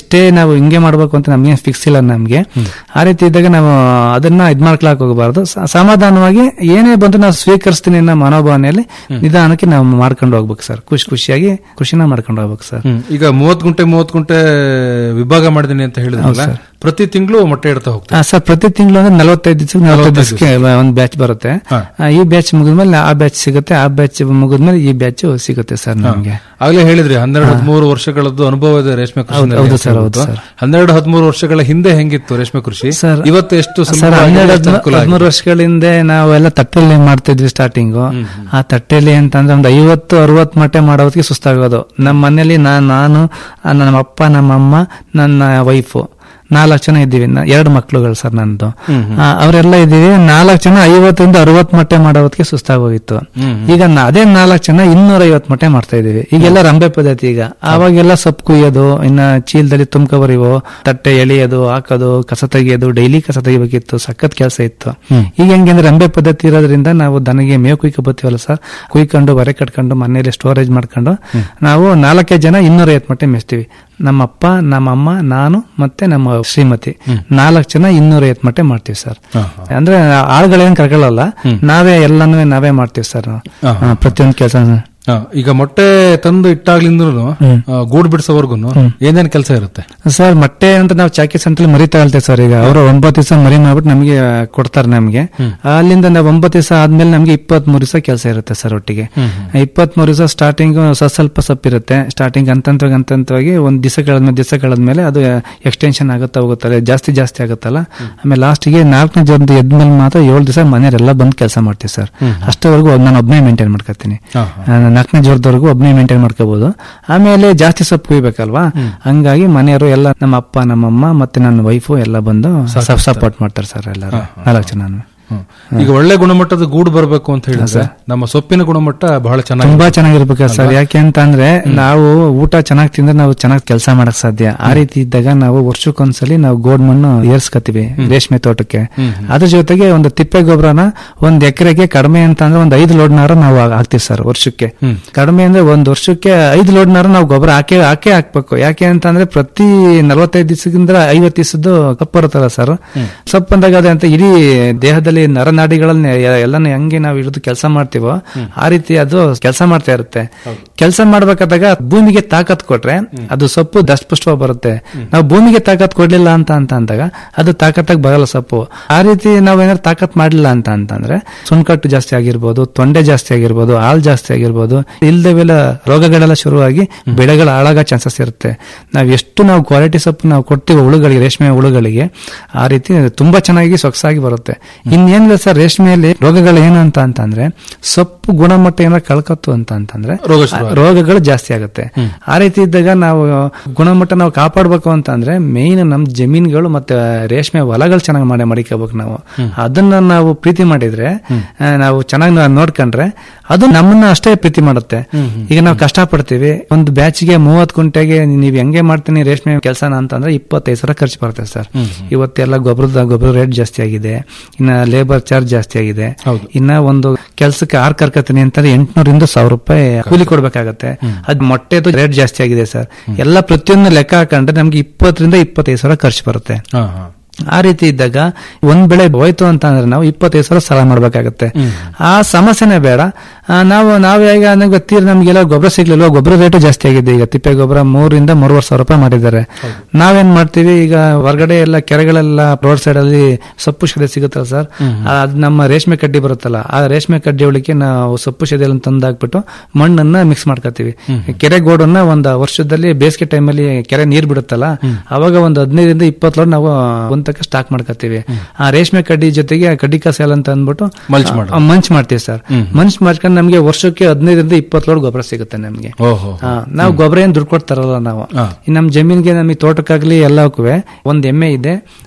ಇಷ್ಟೇ ನಾವು ಹಿಂಗೆ ಮಾಡ್ಬೇಕು ಅಂತ ನಮ್ಗೆ ಫಿಕ್ಸ್ ಇಲ್ಲ ನಮ್ಗೆ ಆ ರೀತಿ ಇದ್ದಾಗ ನಾವು ಅದನ್ನ ಇದ್ ಮಾಡ್ಕೊಳಕ್ ಹೋಗಬಾರ್ದು ಸ- ಸಮಾಧಾನವಾಗಿ ಏನೇ ಬಂದ್ರು ನಾವು ಸ್ವೀಕರಿಸ್ತೀನಿ ಅನ್ನೋ ಮನೋಭಾವನೆಯಲ್ಲಿ ನಿಧಾನಕ್ಕೆ ನಾವು ಮಾಡ್ಕೊಂಡು ಹೋಗ್ಬೇಕು ಸರ್ ಖುಷಿ ಖುಷಿಯಾಗಿ ಖುಷಿನ ಮಾಡ್ಕೊಂಡು ಹೋಗ್ಬೇಕು ಸರ್ ಹ್ಮ್. ಈಗ ಮೂವತ್ ಗುಂಟೆ ಮೂವತ್ ಗುಂಟೆ ವಿಭಾಗ ಮಾಡಿದೀನಿ ಅಂತ ಹೇಳಿದ್ರಲ್ಲ ಪ್ರತಿ ತಿಂಗಳು ಮೊಟ್ಟೆ ಇಡ್ತಾ ಹೋಗ್ತಾರೆ ಆ, ಸರ್ ಪ್ರತಿ ತಿಂಗಳು ಅಂದ್ರೆ ನಲವತ್ತೈದು ದಿವಸ ನಲವತ್ತೈದು ದಿವಸಕ್ಕೆ ಒಂದು ಬ್ಯಾಚ್ ಬರುತ್ತೆ ಹಾ. ಆ, ಈ ಬ್ಯಾಚ್ ಮುಗಿದ್ಮೇಲೆ ಆ ಬ್ಯಾಚ್ ಸಿಗುತ್ತೆ ಆ ಬ್ಯಾಚ್ ಮುಗಿದ್ಮೇಲೆ ಈ ಬ್ಯಾಚ್ ಸಿಗುತ್ತೆ ಸರ್ ನಮ್ಗೆ ಆಗ್ಲೇ ಹೇಳಿದ್ರಿ ಹನ್ನೆರಡು ಹದಿಮೂರು ವರ್ಷಗಳದ್ದು ಅನುಭವ ಇದೆ ರೇಷ್ಮೆ ಕೃಷಿ ಹೌದು, ಹೌದು ಸರ್, ಹೌದು ಸರ್. ಹನ್ನೆರಡು ಹದಿಮೂರು ವರ್ಷಗಳ ಹಿಂದೆ ಹೆಂಗಿತ್ತು ರೇಷ್ಮೆ ಕೃಷಿ ಸರ್ ಇವತ್ತು ಎಷ್ಟು ಸರ್ ಸುಲಭವಾಗಿದೆ, ಹನ್ನೆರಡು ಎಷ್ಟು ಅನುಕೂಲ ಆಗಿದೆ? ಹದಿಮೂರು ವರ್ಷಗಳ ಹಿಂದೆ ನಾವೆಲ್ಲ ತಟ್ಟೆಲಿ ಮಾಡ್ತಿದ್ವಿ ಸ್ಟಾರ್ಟಿಂಗು ಆ ತಟ್ಟೆಲಿ ಅಂತಂದ್ರೆ ಒಂದು ಐವತ್ತು ಅರವತ್ತು ಮೊಟ್ಟೆ ಮಾಡೋದಕ್ಕೆ ಸುಸ್ತಾಗೋದು ನಮ್ಮ ಮನೇಲಿ ನಾ- ನಾನು ಆ, ನಮ್ಮ ಅಪ್ಪ ನಮ್ಮ ಅಮ್ಮ ನನ್ನ ವೈಫು ನಾಲ್ಕು ಜನ ಇದ್ದೀವಿ ನ- ಎರಡು ಮಕ್ಳುಗಳು ಸರ್ ನಂದು ಆ, ಅವರೆಲ್ಲ ಇದ್ದೀವಿ ನಾಲ್ಕು ಜನ ಐವತ್ತರಿಂದ ಅರವತ್ತು ಮೊಟ್ಟೆ ಮಾಡೋದಕ್ಕೆ ಸುಸ್ತಾಗೋಗಿತ್ತು ಈಗ ನಾ- ಅದೇ ನಾಲ್ಕು ಜನ ಇನ್ನೂರ ಐವತ್ತು ಮೊಟ್ಟೆ ಮಾಡ್ತಾ ಇದೀವಿ ಈಗೆಲ್ಲ ರಂಬೆ ಪದ್ಧತಿ ಈಗ ಆವಾಗೆಲ್ಲ ಸೊಪ್ಪು ಕುಯ್ಯೋದು ಇನ್ನ ಚೀಲದಲ್ಲಿ ತುಂಬ್ಕೊಬರಿವೋ ತಟ್ಟೆ ಎಳೆಯೋದು ಹಾಕೋದು ಕಸ ತೆಗಿಯೋದು ಡೈಲಿ ಕಸ ತೆಗಿಬೇಕಿತ್ತು ಸಖತ್ ಕೆಲಸ ಇತ್ತು ಈಗ ಹೆಂಗಂದ್ರೆ ರಂಬೆ ಪದ್ಧತಿ ಇರೋದ್ರಿಂದ ನಾವು ದನಗೆ ಮೇವು ಕುಯ್ಕೊ ಬರ್ತೀವಲ್ಲ ಸರ್ ಕುಯ್ಕೊಂಡು ಬರೆ ಕಟ್ಕೊಂಡು ಮನೇಲಿ ಸ್ಟೋರೇಜ್ ಮಾಡ್ಕೊಂಡು ನಾವು ನಾಲ್ಕೇ ಜನ ಇನ್ನೂರ ಐವತ್ತು ಮೊಟ್ಟೆ ಮೆಸ್ತೀವಿ ನಮ್ಮಪ್ಪ ನಮ್ಮಮ್ಮ ನಾನು ಮತ್ತೆ ನಮ್ಮ ಶ್ರೀಮತಿ ನಾಲ್ಕು ಜನ ಇನ್ನೂರ ಐವತ್ತು ಮೊಟ್ಟೆ ಮಾಡ್ತೀವಿ ಸರ್ ಅಂದ್ರೆ ಆಳುಗಳೇನ್ ಕರ್ಕೊಳ್ಳಲ್ಲ ನಾವೇ ಎಲ್ಲಾನು ನಾವೇ ಮಾಡ್ತೀವಿ ಸರ್ ಹಾ. ಪ್ರತಿಯೊಂದು ಕೆಲಸ ಹಾ, ಈಗ ಮೊಟ್ಟೆ ತಂದು ಇಟ್ಟಾಗ್ಲಿಂದ್ರೂ ಗೂಡು ಬಿಡಿಸೋವರ್ಗು ಏನೇನ್ ಕೆಲಸ ಇರುತ್ತೆ ಸರ್ ಮೊಟ್ಟೆ ಅಂತ ನಾವು ಚಾಕಿ ಸೆಂಟ್ರಲ್ಲಿ ಮರಿ ತಗೊಳ್ತೇವೆ ಸರ್ ಈಗ ಅವರು ಒಂಬತ್ತು ದಿವಸ ಮರಿ ಮಾಡ್ಬಿಟ್ಟು ನಮಗೆ ಕೊಡ್ತಾರೆ ನಮಗೆ ಅಲ್ಲಿಂದ ನಾವು ಒಂಬತ್ತು ದಿವಸ ಆದ್ಮೇಲೆ ನಮಗೆ ಇಪ್ಪತ್ತ್ ಮೂರು ದಿವಸ ಕೆಲಸ ಇರುತ್ತೆ ಸರ್ ಒಟ್ಟಿಗೆ ಇಪ್ಪತ್ತ್ ಮೂರು ದಿವಸ ಸ್ಟಾರ್ಟಿಂಗ್ ಸ್ವಲ್ಪ ಸಪ್ಪಿರುತ್ತೆ ಸ್ಟಾರ್ಟಿಂಗ್ ಹಂತವಾಗಿ ಹಂತವಾಗಿ ಒಂದ್ ದಿವಸ ಕಳೆದ್ಮೇಲೆ ದಿವಸ ಕಳೆದ್ಮೇಲೆ ಅದು ಎಕ್ಸ್ಟೆನ್ಷನ್ ಆಗುತ್ತಾ ಹೋಗುತ್ತಲ್ಲ ಜಾಸ್ತಿ ಜಾಸ್ತಿ ಆಗುತ್ತಲ್ಲ ಆಮೇಲೆ ಲಾಸ್ಟ್ಗೆ ನಾಲ್ಕನೇ ಜನ ಎದ್ಮೇಲೆ ಮಾತ್ರ ಏಳು ದಿವಸ ಮನೆಯವರೆಲ್ಲ ಬಂದು ಕೆಲಸ ಮಾಡ್ತೀವಿ ಸರ್ ಅಷ್ಟವರೆಗೂ ನಾನು ಒಬ್ಬನೇ ಮೇಂಟೈನ್ ಮಾಡ್ಕೊತೀನಿ ಹಾ, ಆ, ನಾಲ್ಕನೇ ಜ್ವರದವರೆಗೂ ಒಬ್ಬನೇ ಮೇಂಟೈನ್ ಮಾಡ್ಕೋಬಹುದು ಆಮೇಲೆ ಜಾಸ್ತಿ ಸೊಪ್ಪು ಕುಯ್ಬೇಕಲ್ವಾ ಹಂಗಾಗಿ ಮನೆಯವರು ಎಲ್ಲ ನಮ್ಮ ಅಪ್ಪ ನಮ್ಮಮ್ಮ ಮತ್ತೆ ನನ್ನ ವೈಫು ಎಲ್ಲ ಬಂದು ಸಪೋರ್ಟ್ ಮಾಡ್ತಾರೆ ಸರ್ ಎಲ್ಲರೂ ನಾಲ್ಕು ಜನ ಹ್ಮ್. ಈಗ ಒಳ್ಳೆ ಗುಣಮಟ್ಟದ ಗೂಡು ಬರಬೇಕು ಅಂತ ಹೇಳಿದ್ರೆ ನಮ್ಮ ಸೊಪ್ಪಿನ ಗುಣಮಟ್ಟ ಬಹಳ ಚೆನ್ನಾಗಿ ತುಂಬಾ ಚೆನ್ನಾಗಿರ್ಬೇಕು ಸರ್ ಯಾಕೆ ಅಂತ ಅಂದ್ರೆ ನಾವು ಊಟ ಚೆನ್ನಾಗಿ ತಿಂದ್ರೆ ನಾವು ಚೆನ್ನಾಗಿ ಕೆಲಸ ಮಾಡಕ್ ಸಾಧ್ಯ ಆ ರೀತಿ ಇದ್ದಾಗ ನಾವು ವರ್ಷಕ್ಕೊಂದ್ಸಲಿ ನಾವು ಗೋಡ್ ಮಣ್ಣು ಏರ್ಸ್ಕತ್ತೀವಿ ರೇಷ್ಮೆ ತೋಟಕ್ಕೆ ಅದ್ರ ಜೊತೆಗೆ ಒಂದು ತಿಪ್ಪೆ ಗೊಬ್ಬರನ ಒಂದ್ ಎಕರೆಗೆ ಕಡಿಮೆ ಅಂತ ಅಂದ್ರೆ ಒಂದ್ ಐದು ಲೋಡ್ನಾರ ನಾವು ಹಾಕ್ತಿವಿ ಸರ್ ವರ್ಷಕ್ಕೆ ಕಡಿಮೆ ಅಂದ್ರೆ ಒಂದ್ ವರ್ಷಕ್ಕೆ ಐದು ಲೋಡ್ನಾರ ನಾವು ಗೊಬ್ಬರ ಹಾಕೇ ಹಾಕೇ ಹಾಕ್ಬೇಕು ಯಾಕೆ ಅಂತ ಅಂದ್ರೆ ಪ್ರತಿ ನಲವತ್ತೈದು ದಿವಸದಿಂದ ಐವತ್ತು ದಿವಸದ್ದು ಕಪ್ಪು ಬರುತ್ತಲ್ಲ ಸರ್ ಸೊಪ್ಪು ಬಂದಾಗ ಅದೇ ಅಂತ ಇಡೀ ದೇಹದಲ್ಲಿ ನರನಾಡಿಗಳನ್ನ ಎ- ಎಲ್ಲಾನು ಹೆಂಗೆ ನಾವು ಹಿಡಿದು ಕೆಲಸ ಮಾಡ್ತೀವೋ ಆ ರೀತಿ ಅದು ಕೆಲಸ ಮಾಡ್ತಾ ಇರುತ್ತೆ ಕೆಲಸ ಮಾಡ್ಬೇಕಾದಾಗ ಭೂಮಿಗೆ ತಾಕತ್ ಕೊಟ್ರೆ ಅದು ಸೊಪ್ಪು ದಷ್ಟಪುಷ್ಟವಾಗಿ ಬರುತ್ತೆ ನಾವು ಭೂಮಿಗೆ ತಾಕತ್ ಕೊಡ್ಲಿಲ್ಲ ಅಂತ ಅಂತ ಅಂದಾಗ ಅದು ತಾಕತ್ತಾಗಿ ಬರಲ್ಲ ಸೊಪ್ಪು ಆ ರೀತಿ ನಾವು ಏನಾದ್ರು ತಾಕತ್ ಮಾಡ್ಲಿಲ್ಲ ಅಂತ ಅಂತಂದ್ರೆ ಸುಣ್ಕಟ್ಟು ಜಾಸ್ತಿ ಆಗಿರ್ಬೋದು ತೊಂಡೆ ಜಾಸ್ತಿ ಆಗಿರ್ಬೋದು ಹಾಲ್ ಜಾಸ್ತಿ ಆಗಿರ್ಬೋದು ಇಲ್ದವೆಲ್ಲ ರೋಗಗಳೆಲ್ಲ ಶುರುವಾಗಿ ಬೆಳೆಗಳು ಹಾಳಾಗೋ ಚಾನ್ಸಸ್ ಇರುತ್ತೆ ನಾವು ಎಷ್ಟು ನಾವು ಕ್ವಾಲಿಟಿ ಸೊಪ್ಪು ನಾವು ಕೊಡ್ತೀವಿ ಹುಳುಗಳಿಗೆ ರೇಷ್ಮೆ ಹುಳುಗಳಿಗೆ ಆ ರೀತಿ ತುಂಬಾ ಚೆನ್ನಾಗಿ ಸೊಗಸಾಗಿ ಬರುತ್ತೆ ಇನ್ನೇನಿಲ್ಲ ಸರ್ ರೇಷ್ಮೆಯಲ್ಲಿ ರೋಗಗಳು ಏನು ಅಂತ ಅಂತಂದ್ರೆ ಸೊಪ್ಪು ಗುಣಮಟ್ಟ ಏನಾರ ಕಳ್ಕತ್ತು ಅಂತ ಅಂತಂದ್ರೆ ರೋಗ ಆ, ರೋಗಗಳು ಜಾಸ್ತಿ ಆಗುತ್ತೆ ಆ ರೀತಿ ಇದ್ದಾಗ ನಾವು ಗುಣಮಟ್ಟ ನಾವು ಕಾಪಾಡಬೇಕು ಅಂತ ಅಂದ್ರೆ ಮೇಯ್ನ್ ನಮ್ ಜಮೀನುಗಳು ಮತ್ತೆ ರೇಷ್ಮೆ ಹೊಲಗಳು ಚೆನ್ನಾಗಿ ಮಾಡಿ ಮಡಿಕೋಬೇಕು ನಾವು ಅದನ್ನ ನಾವು ಪ್ರೀತಿ ಮಾಡಿದ್ರೆ ಆ, ನಾವು ಚೆನ್ನಾಗಿ ನೋಡ್ಕೊಂಡ್ರೆ ಅದು ನಮ್ಮನ್ನ ಅಷ್ಟೇ ಪ್ರೀತಿ ಮಾಡುತ್ತೆ ಈಗ ನಾವು ಕಷ್ಟ ಪಡ್ತೀವಿ ಒಂದು ಬ್ಯಾಚ್ಗೆ ಮೂವತ್ ಕುಂಟೆಗೆ ನೀವ್ ಹೆಂಗೆ ಮಾಡ್ತೀನಿ ರೇಷ್ಮೆ ಕೆಲಸನ ಅಂತಂದ್ರೆ ಇಪ್ಪತ್ತೈದು ಸಾವಿರ ಖರ್ಚು ಬರುತ್ತೆ ಸರ್ ಇವತ್ತೆಲ್ಲ ಗೊಬ್ಬರದ ಗೊಬ್ಬರ ರೇಟ್ ಜಾಸ್ತಿ ಆಗಿದೆ ಇನ್ನ ಲೇಬರ್ ಚಾರ್ಜ್ ಜಾಸ್ತಿ ಆಗಿದೆ ಇನ್ನ ಒಂದು ಕೆಲ್ಸಕ್ಕೆ ಆರ್ ಕರ್ಕತೀನಿ ಅಂತಂದ್ರೆ ಎಂಟ್ನೂರಿಂದ ಸಾವಿರ ರೂಪಾಯಿ ಕೂಲಿ ಕೊಡ್ಬೇಕಾಗತ್ತೆ ಅದ್ ಮೊಟ್ಟೆದು ರೇಟ್ ಜಾಸ್ತಿ ಆಗಿದೆ ಸರ್ ಎಲ್ಲ ಪ್ರತಿಯೊಂದು ಲೆಕ್ಕ ಹಾಕೊಂಡ್ರೆ ನಮ್ಗೆ ಇಪ್ಪತ್ತರಿಂದ ಇಪ್ಪತ್ತೈದು ಸಾವಿರ ಖರ್ಚು ಬರುತ್ತೆ ಹಾ ಹಾ ಆ ರೀತಿ ಇದ್ದಾಗ ಒಂದ್ ಬೆಳೆ ಹೋಯ್ತು ಅಂತ ಅಂದ್ರೆ ನಾವು ಇಪ್ಪತ್ತೈದು ಸಾವಿರ ಸಾಲ ಮಾಡ್ಬೇಕಾಗತ್ತೆ ಆ ಸಮಸ್ಯೆನೇ ಬೇಡ ಆ, ನಾವು ನಾವು ಈಗ ನನಗೆ ಗೊತ್ತಿರ ನಮ್ಗೆಲ್ಲ ಗೊಬ್ಬರ ಸಿಗ್ಲಿಲ್ವ ಗೊಬ್ಬರ ರೇಟು ಜಾಸ್ತಿ ಆಗಿದೆ ಈಗ ತಿಪ್ಪೆ ಗೊಬ್ಬರ ಮೂರಿಂದ ಮೂರುವರೆ ಸಾವಿರ ರೂಪಾಯಿ ಮಾಡಿದ್ದಾರೆ ನಾವೇನ್ ಮಾಡ್ತೀವಿ ಈಗ ಹೊರಗಡೆ ಎಲ್ಲ ಕೆರೆಗಳೆಲ್ಲ ರೋಡ್ ಸೈಡ್ ಅಲ್ಲಿ ಸೊಪ್ಪು ಶೆದೆ ಸಿಗುತ್ತಲ್ಲ ಸರ್ ಅದು ನಮ್ಮ ರೇಷ್ಮೆ ಕಡ್ಡಿ ಬರುತ್ತಲ್ಲ ಆ ರೇಷ್ಮೆ ಕಡ್ಡಿ ಒಳಗೆ ನಾವು ಸೊಪ್ಪು ಶೆದೆಲ್ಲ ತಂದಾಕ್ಬಿಟ್ಟು ಮಣ್ಣನ್ನ ಮಿಕ್ಸ್ ಮಾಡ್ಕೊತೀವಿ ಕೆರೆ ಗೋಡನ್ನ ಒಂದು ವರ್ಷದಲ್ಲಿ ಬೇಸಿಗೆ ಟೈಮಲ್ಲಿ ಕೆರೆ ನೀರ್ ಬಿಡುತ್ತಲ್ಲ ಅವಾಗ ಒಂದು ಹದಿನೈದರಿಂದ ಇಪ್ಪತ್ತು ಲೋಡ್ ನಾವು ಒಂದ್ ತಕ್ಕ ಸ್ಟಾಕ್ ಮಾಡ್ಕೊತೀವಿ ಆ ರೇಷ್ಮೆ ಕಡ್ಡಿ ಜೊತೆಗೆ ಆ ಕಡ್ಡಿ ಕಸಾಲ ಅಂತ ಅಂದ್ಬಿಟ್ಟು ಮಲ್ಚ್ ಮಾಡೋದು. ಆ, ಮಂಚ್ ಮಾಡ್ತೀವಿ ಸರ್ ಮಂಚ್ ಮಾಡ್ಕೊಂಡು ನಮ್ಗೆ ವರ್ಷಕ್ಕೆ ಹದಿನೈದರಿಂದ ಇಪ್ಪತ್ತು ಲೋಡ್ ಗೊಬ್ಬರ ಸಿಗುತ್ತೆ ನಮ್ಗೆ ಓಹೋ ಆ, ನಾವು ಗೊಬ್ಬರ ಏನ್ ದುಡ್ಡು ಕೊಡ್ತಾರಲ್ಲ ನಾವು ಈ ನಮ್ ಜಮೀನ್ಗೆ ನಮಗೆ ತೋಟಕ್ಕಾಗ್ಲಿ ಎಲ್ಲಕ್ಕೂ ಒಂದ್ ಎಮ್ಮೆ ಇದೆ